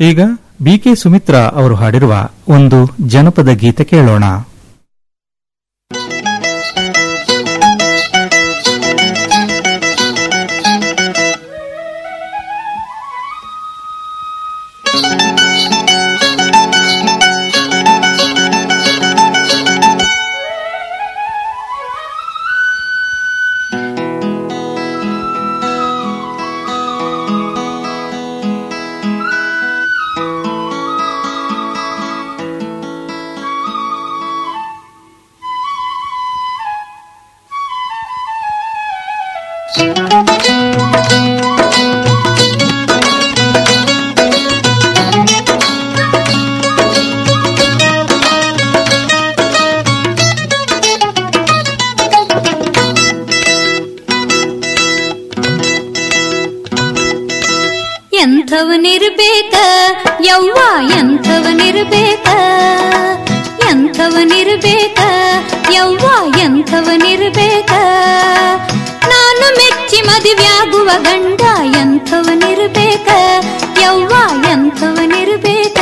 ಈಗ ಬಿಕೆ ಸುಮಿತ್ರಾ ಅವರು ಹಾಡಿರುವ ಒಂದು ಜನಪದ ಗೀತೆ ಕೇಳೋಣ ಎಂಥವನಿರ್ಬೇಕ ಯವ್ವ ಎಂಥವನಿರ್ಬೇಕ ಎಂಥವನಿರ್ಬೇಕ ಯವ್ವ ಎಂಥವನಿರ್ಬೇಕ ನಾನು ಮೆಚ್ಚಿ ಮದುವೆಯಾಗುವ ಗಂಡ ಎಂಥವನಿರ್ಬೇಕ ಯವ್ವ ಎಂಥವನಿರ್ಬೇಕ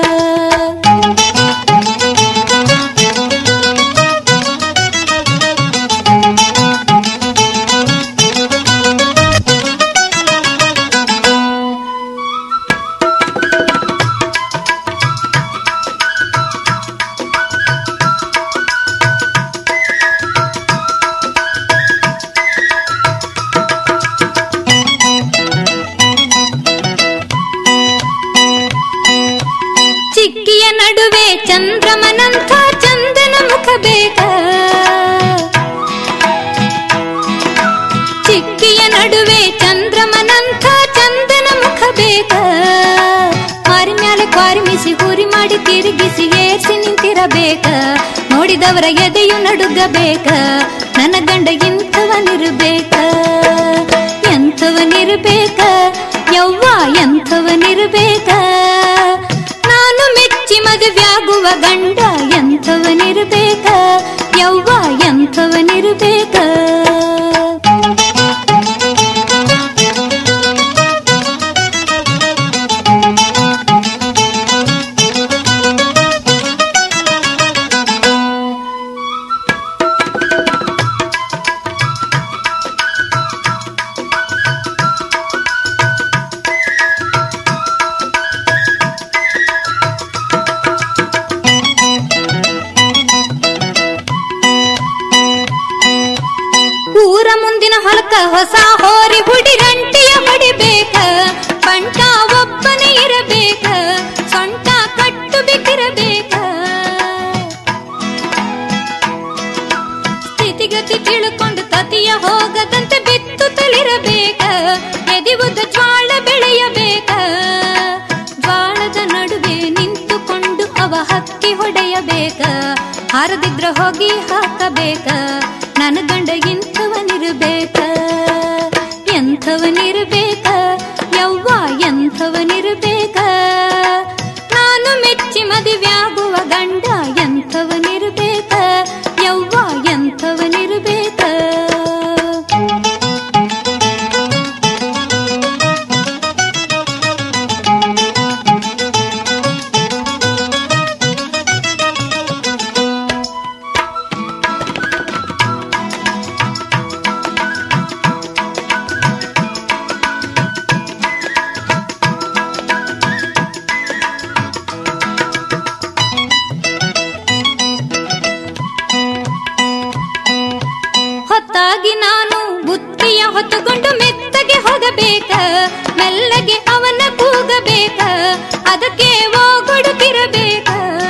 ಚಿಕ್ಕಿಯ ನಡುವೆ ಚಂದ್ರಮನಂಥ ಚಂದನ ಮುಖ ಬೇಕ ಚಿಕ್ಕಿಯ ನಡುವೆ ಚಂದ್ರಮನಂಥ ಚಂದನ ಮುಖ ಬೇಕ ಮಾರಿ ಮ್ಯಾಲೆ ಕ್ವಾರಿಮಿಸಿ ಹುರಿ ಮಾಡಿ ತಿರುಗಿಸಿ ಏರ್ಸಿ ನಿಂತಿರಬೇಕ ನೋಡಿದವರ ಎದೆಯು ನಡುಗಬೇಕ ನನ್ನ ಗಂಡ ಇಂಥವನಿರ್ಬೇಕ ಎಂಥವನಿರ್ಬೇಕ ಯವ್ವ ಎಂಥವನಿರ್ಬೇಕ ನಾನು ಮೆಚ್ಚಿ ಮದುವೆಯಾಗುವ ಗಂಡ ಎಂಥವನಿರ್ಬೇಕ ಯವ್ವ ಎಂಥವನಿರ್ಬೇಕ ಊರ ಮುಂದಿನ ಹೊಲಕ ಹೊಸ ಹೋರಿ ಹುಡಿ ರಂಟಿಯ ಹೊಡಿಬೇಕ ಬಂಟ ಒಬ್ಬನೇ ಇರಬೇಕ ಸೊಂಟ ಕಟ್ಟು ಬಿಕ್ಕಿರಬೇಕ ಸ್ಥಿತಿಗತಿ ತಿಳ್ಕೊಂಡು ತತಿಯ ಹೋಗದಂತೆ ಬಿತ್ತು ತಳಿರಬೇಕ ಎದಿವುದ ಜ್ವಾಳ ಬೆಳೆಯಬೇಕ ಜ್ವಾಳದ ನಡುವೆ ನಿಂತುಕೊಂಡು ಅವ ಹಕ್ಕಿ ಹೊಡೆಯಬೇಕ ಹಾರದಿದ್ರ ಹೋಗಿ ಹಾಕಬೇಕ ನನ್ನ ಗಂಡ ಇಂಥವನಿರ್ಬೇಕ ಎಂಥವನಿರ್ಬೇಕ ಯವ್ವ ಎಂಥವನಿರ್ಬೇಕ ನಾನು ಮೆಚ್ಚಿ ಮದುವೆಯಾಗುವ ಗಂಡ ಎಂಥವನಿರ್ಬೇಕ ಯವ್ವ ಎಂಥವನಿರ್ಬೇಕ ಹೊತ್ತಾಗಿ ನಾನು ಬುತ್ತಿಯ ಹೊತ್ತುಕೊಂಡು ಮೆತ್ತಗೆ ಹೋಗಬೇಕ ಮೆಲ್ಲಗೆ ಅವನ ಕೂಗಬೇಕ ಅದಕ್ಕೆ ಓಗೊಡುತ್ತಿರಬೇಕ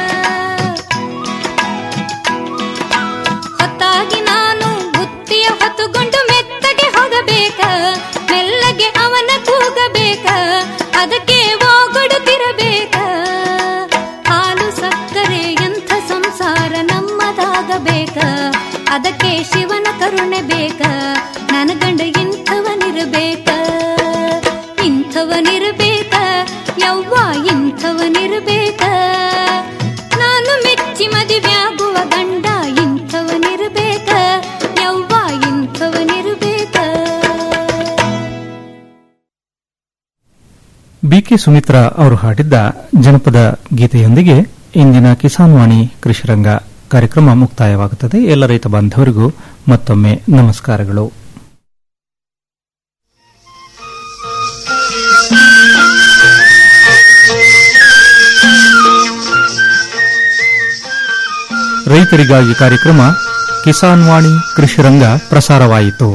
ಹೊತ್ತಾಗಿ ನಾನು ಬುತ್ತಿಯ ಹೊತ್ತುಕೊಂಡು ಮೆತ್ತಗೆ ಹೋಗಬೇಕ ಮೆಲ್ಲಗೆ ಅವನ ಕೂಗಬೇಕ ಅದಕ್ಕೆ ಓಗೊಡುತ್ತಿರಬೇಕ ಹಾಲು ಸಕ್ಕರೆ ಎಂಥ ಸಂಸಾರ ನಮ್ಮದಾಗಬೇಕ ಅದಕ್ಕೆ ಶಿವನ ಕರುಣೆ ಬೇಕ ನನ್ನ ಗಂಡ ಇಂಥವನಿರ್ಬೇಕ ಇಂಥವನಿರ್ಬೇಕ ಯವ್ವ ಇಂಥವನಿರ್ಬೇಕ ನಾನು ಮೆಚ್ಚಿ ಮದುವೆಯಾಗುವ ಗಂಡ ಇಂಥವನಿರ್ಬೇಕ ಯವ್ವ ಇಂಥವನಿರ್ಬೇಕ ಬಿಕೆ ಕೆ ಸುಮಿತ್ರಾ ಅವರು ಹಾಡಿದ್ದ ಜನಪದ ಗೀತೆಯೊಂದಿಗೆ ಇಂದಿನ ಕಿಸಾನ್ ವಾಣಿ ಕೃಷಿರಂಗ ಕಾರ್ಯಕ್ರಮ ಮುಕ್ತಾಯವಾಗುತ್ತದೆ ಎಲ್ಲ ರೈತ ಬಾಂಧವರಿಗೂ ಮತ್ತೊಮ್ಮೆ ನಮಸ್ಕಾರಗಳು ರೈತರಿಗಾಗಿ ಕಾರ್ಯಕ್ರಮ ಕಿಸಾನ್ ವಾಣಿ ಕೃಷಿರಂಗ ಪ್ರಸಾರವಾಯಿತು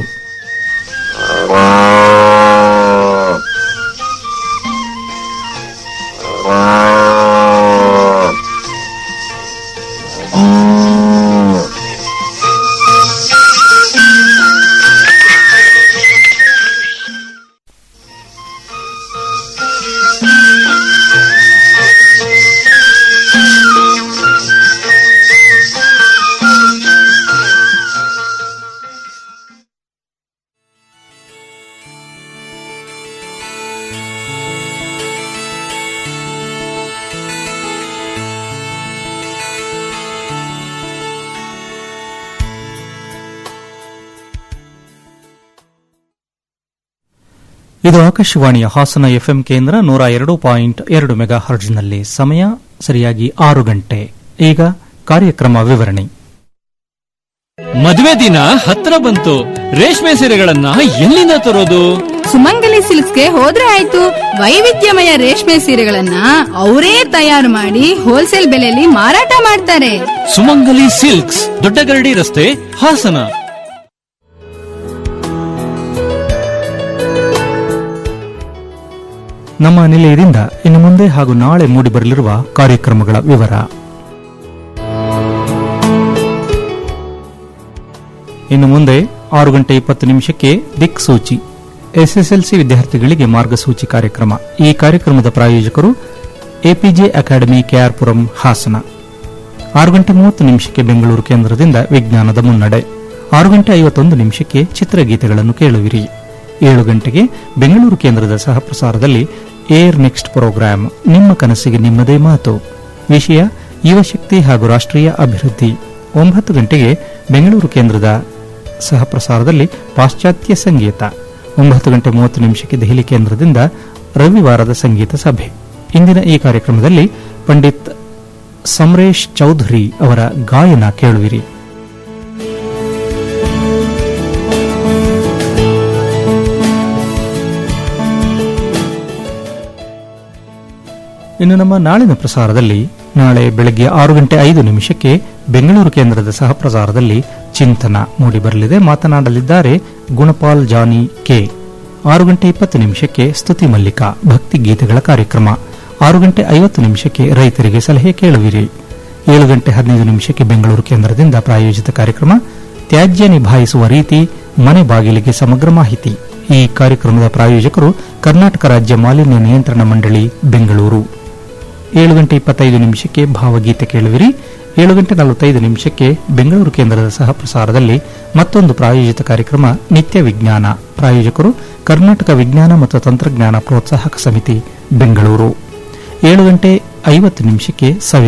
ಇದು ಆಕಾಶವಾಣಿಯ ಹಾಸನ ಎಫ್ಎಂ ಕೇಂದ್ರ ನೂರ ಎರಡು ಪಾಯಿಂಟ್ ಎರಡು ಮೆಗಾ ಹರ್ಜ್ನಲ್ಲಿ ಸಮಯ ಸರಿಯಾಗಿ ಆರು ಗಂಟೆ ಈಗ ಕಾರ್ಯಕ್ರಮ ವಿವರಣೆ ಮದುವೆ ದಿನ ಹತ್ರ ಬಂತು ರೇಷ್ಮೆ ಸೀರೆಗಳನ್ನ ಎಲ್ಲಿಂದ ತರೋದು ಸುಮಂಗಲಿ ಸಿಲ್ಕ್ಸ್ಗೆ ಹೋದ್ರೆ ಆಯ್ತು ವೈವಿಧ್ಯಮಯ ರೇಷ್ಮೆ ಸೀರೆಗಳನ್ನ ಅವರೇ ತಯಾರು ಮಾಡಿ ಹೋಲ್ಸೇಲ್ ಬೆಲೆಯಲ್ಲಿ ಮಾರಾಟ ಮಾಡ್ತಾರೆ ಸುಮಂಗಲಿ ಸಿಲ್ಕ್ಸ್ ದೊಡ್ಡಗರಡಿ ರಸ್ತೆ ಹಾಸನ ನಮ್ಮ ನಿಲಯದಿಂದ ಇನ್ನು ಮುಂದೆ ಹಾಗೂ ನಾಳೆ ಮೂಡಿಬರಲಿರುವ ಕಾರ್ಯಕ್ರಮಗಳ ವಿವರ ಇನ್ನು ಮುಂದೆ ಆರು ಗಂಟೆ ಇಪ್ಪತ್ತು ನಿಮಿಷಕ್ಕೆ ದಿಕ್ಸೂಚಿ ಎಸ್ಎಸ್ಎಲ್ಸಿ ವಿದ್ಯಾರ್ಥಿಗಳಿಗೆ ಮಾರ್ಗಸೂಚಿ ಕಾರ್ಯಕ್ರಮ ಈ ಕಾರ್ಯಕ್ರಮದ ಪ್ರಾಯೋಜಕರು ಎಪಿಜೆ ಅಕಾಡೆಮಿ ಕೆಆರ್ಪುರಂ ಹಾಸನ ಆರು ಗಂಟೆ ಮೂವತ್ತು ನಿಮಿಷಕ್ಕೆ ಬೆಂಗಳೂರು ಕೇಂದ್ರದಿಂದ ವಿಜ್ಞಾನದ ಮುನ್ನಡೆ ಆರು ಗಂಟೆ ಐವತ್ತೊಂದು ನಿಮಿಷಕ್ಕೆ ಚಿತ್ರಗೀತೆಗಳನ್ನು ಕೇಳುವಿರಿ ಏಳು ಗಂಟೆಗೆ ಬೆಂಗಳೂರು ಕೇಂದ್ರದ ಸಹ ಪ್ರಸಾರದಲ್ಲಿ ಏರ್ ನೆಕ್ಸ್ಟ್ ಪ್ರೋಗ್ರಾಂ ನಿಮ್ಮ ಕನಸಿಗೆ ನಿಮ್ಮದೇ ಮಾತು ವಿಷಯ ಯುವಶಕ್ತಿ ಹಾಗೂ ರಾಷ್ಟ್ರೀಯ ಅಭಿವೃದ್ಧಿ ಒಂಬತ್ತು ಗಂಟೆಗೆ ಬೆಂಗಳೂರು ಕೇಂದ್ರದ ಸಹ ಪ್ರಸಾರದಲ್ಲಿ ಪಾಶ್ಚಾತ್ಯ ಸಂಗೀತ ಒಂಬತ್ತು ಗಂಟೆ ಮೂವತ್ತು ನಿಮಿಷಕ್ಕೆ ದೆಹಲಿ ಕೇಂದ್ರದಿಂದ ರವಿವಾರದ ಸಂಗೀತ ಸಭೆ ಇಂದಿನ ಈ ಕಾರ್ಯಕ್ರಮದಲ್ಲಿ ಪಂಡಿತ್ ಸಮರೇಶ್ ಚೌಧರಿ ಅವರ ಗಾಯನ ಕೇಳುವಿರಿ ಇನ್ನು ನಮ್ಮ ನಾಳಿನ ಪ್ರಸಾರದಲ್ಲಿ ನಾಳೆ ಬೆಳಗ್ಗೆ ಆರು ಗಂಟೆ ಐದು ನಿಮಿಷಕ್ಕೆ ಬೆಂಗಳೂರು ಕೇಂದ್ರದ ಸಹ ಪ್ರಸಾರದಲ್ಲಿ ಚಿಂತನ ಮೂಡಿಬರಲಿದೆ ಮಾತನಾಡಲಿದ್ದಾರೆ ಗುಣಪಾಲ್ ಜಾನಿ ಕೆ ಆರು ಗಂಟೆ ಇಪ್ಪತ್ತು ನಿಮಿಷಕ್ಕೆ ಸ್ತುತಿ ಮಲ್ಲಿಕಾ ಭಕ್ತಿ ಗೀತೆಗಳ ಕಾರ್ಯಕ್ರಮ ಆರು ಗಂಟೆ ಐವತ್ತು ನಿಮಿಷಕ್ಕೆ ರೈತರಿಗೆ ಸಲಹೆ ಕೇಳುವಿರಿ ಏಳು ಗಂಟೆ ಹದಿನೈದು ನಿಮಿಷಕ್ಕೆ ಬೆಂಗಳೂರು ಕೇಂದ್ರದಿಂದ ಪ್ರಾಯೋಜಿತ ಕಾರ್ಯಕ್ರಮ ತ್ಯಾಜ್ಯ ನಿಭಾಯಿಸುವ ರೀತಿ ಮನೆ ಬಾಗಿಲಿಗೆ ಸಮಗ್ರ ಮಾಹಿತಿ ಈ ಕಾರ್ಯಕ್ರಮದ ಪ್ರಾಯೋಜಕರು ಕರ್ನಾಟಕ ರಾಜ್ಯ ಮಾಲಿನ್ಯ ನಿಯಂತ್ರಣ ಮಂಡಳಿ ಬೆಂಗಳೂರು ಏಳು ಗಂಟೆ ಇಪ್ಪತ್ತೈದು ನಿಮಿಷಕ್ಕೆ ಭಾವಗೀತೆ ಕೇಳುವಿರಿ ಏಳು ಗಂಟೆ ನಲವತ್ತೈದು ನಿಮಿಷಕ್ಕೆ ಬೆಂಗಳೂರು ಕೇಂದ್ರದ ಸಹ ಪ್ರಸಾರದಲ್ಲಿ ಮತ್ತೊಂದು ಪ್ರಾಯೋಜಿತ ಕಾರ್ಯಕ್ರಮ ನಿತ್ಯ ವಿಜ್ಞಾನ ಪ್ರಾಯೋಜಕರು ಕರ್ನಾಟಕ ವಿಜ್ಞಾನ ಮತ್ತು ತಂತ್ರಜ್ಞಾನ ಪ್ರೋತ್ಸಾಹಕ ಸಮಿತಿ ಬೆಂಗಳೂರು ಏಳು ಗಂಟೆ ಐವತ್ತು ನಿಮಿಷಕ್ಕೆ ಸವಿ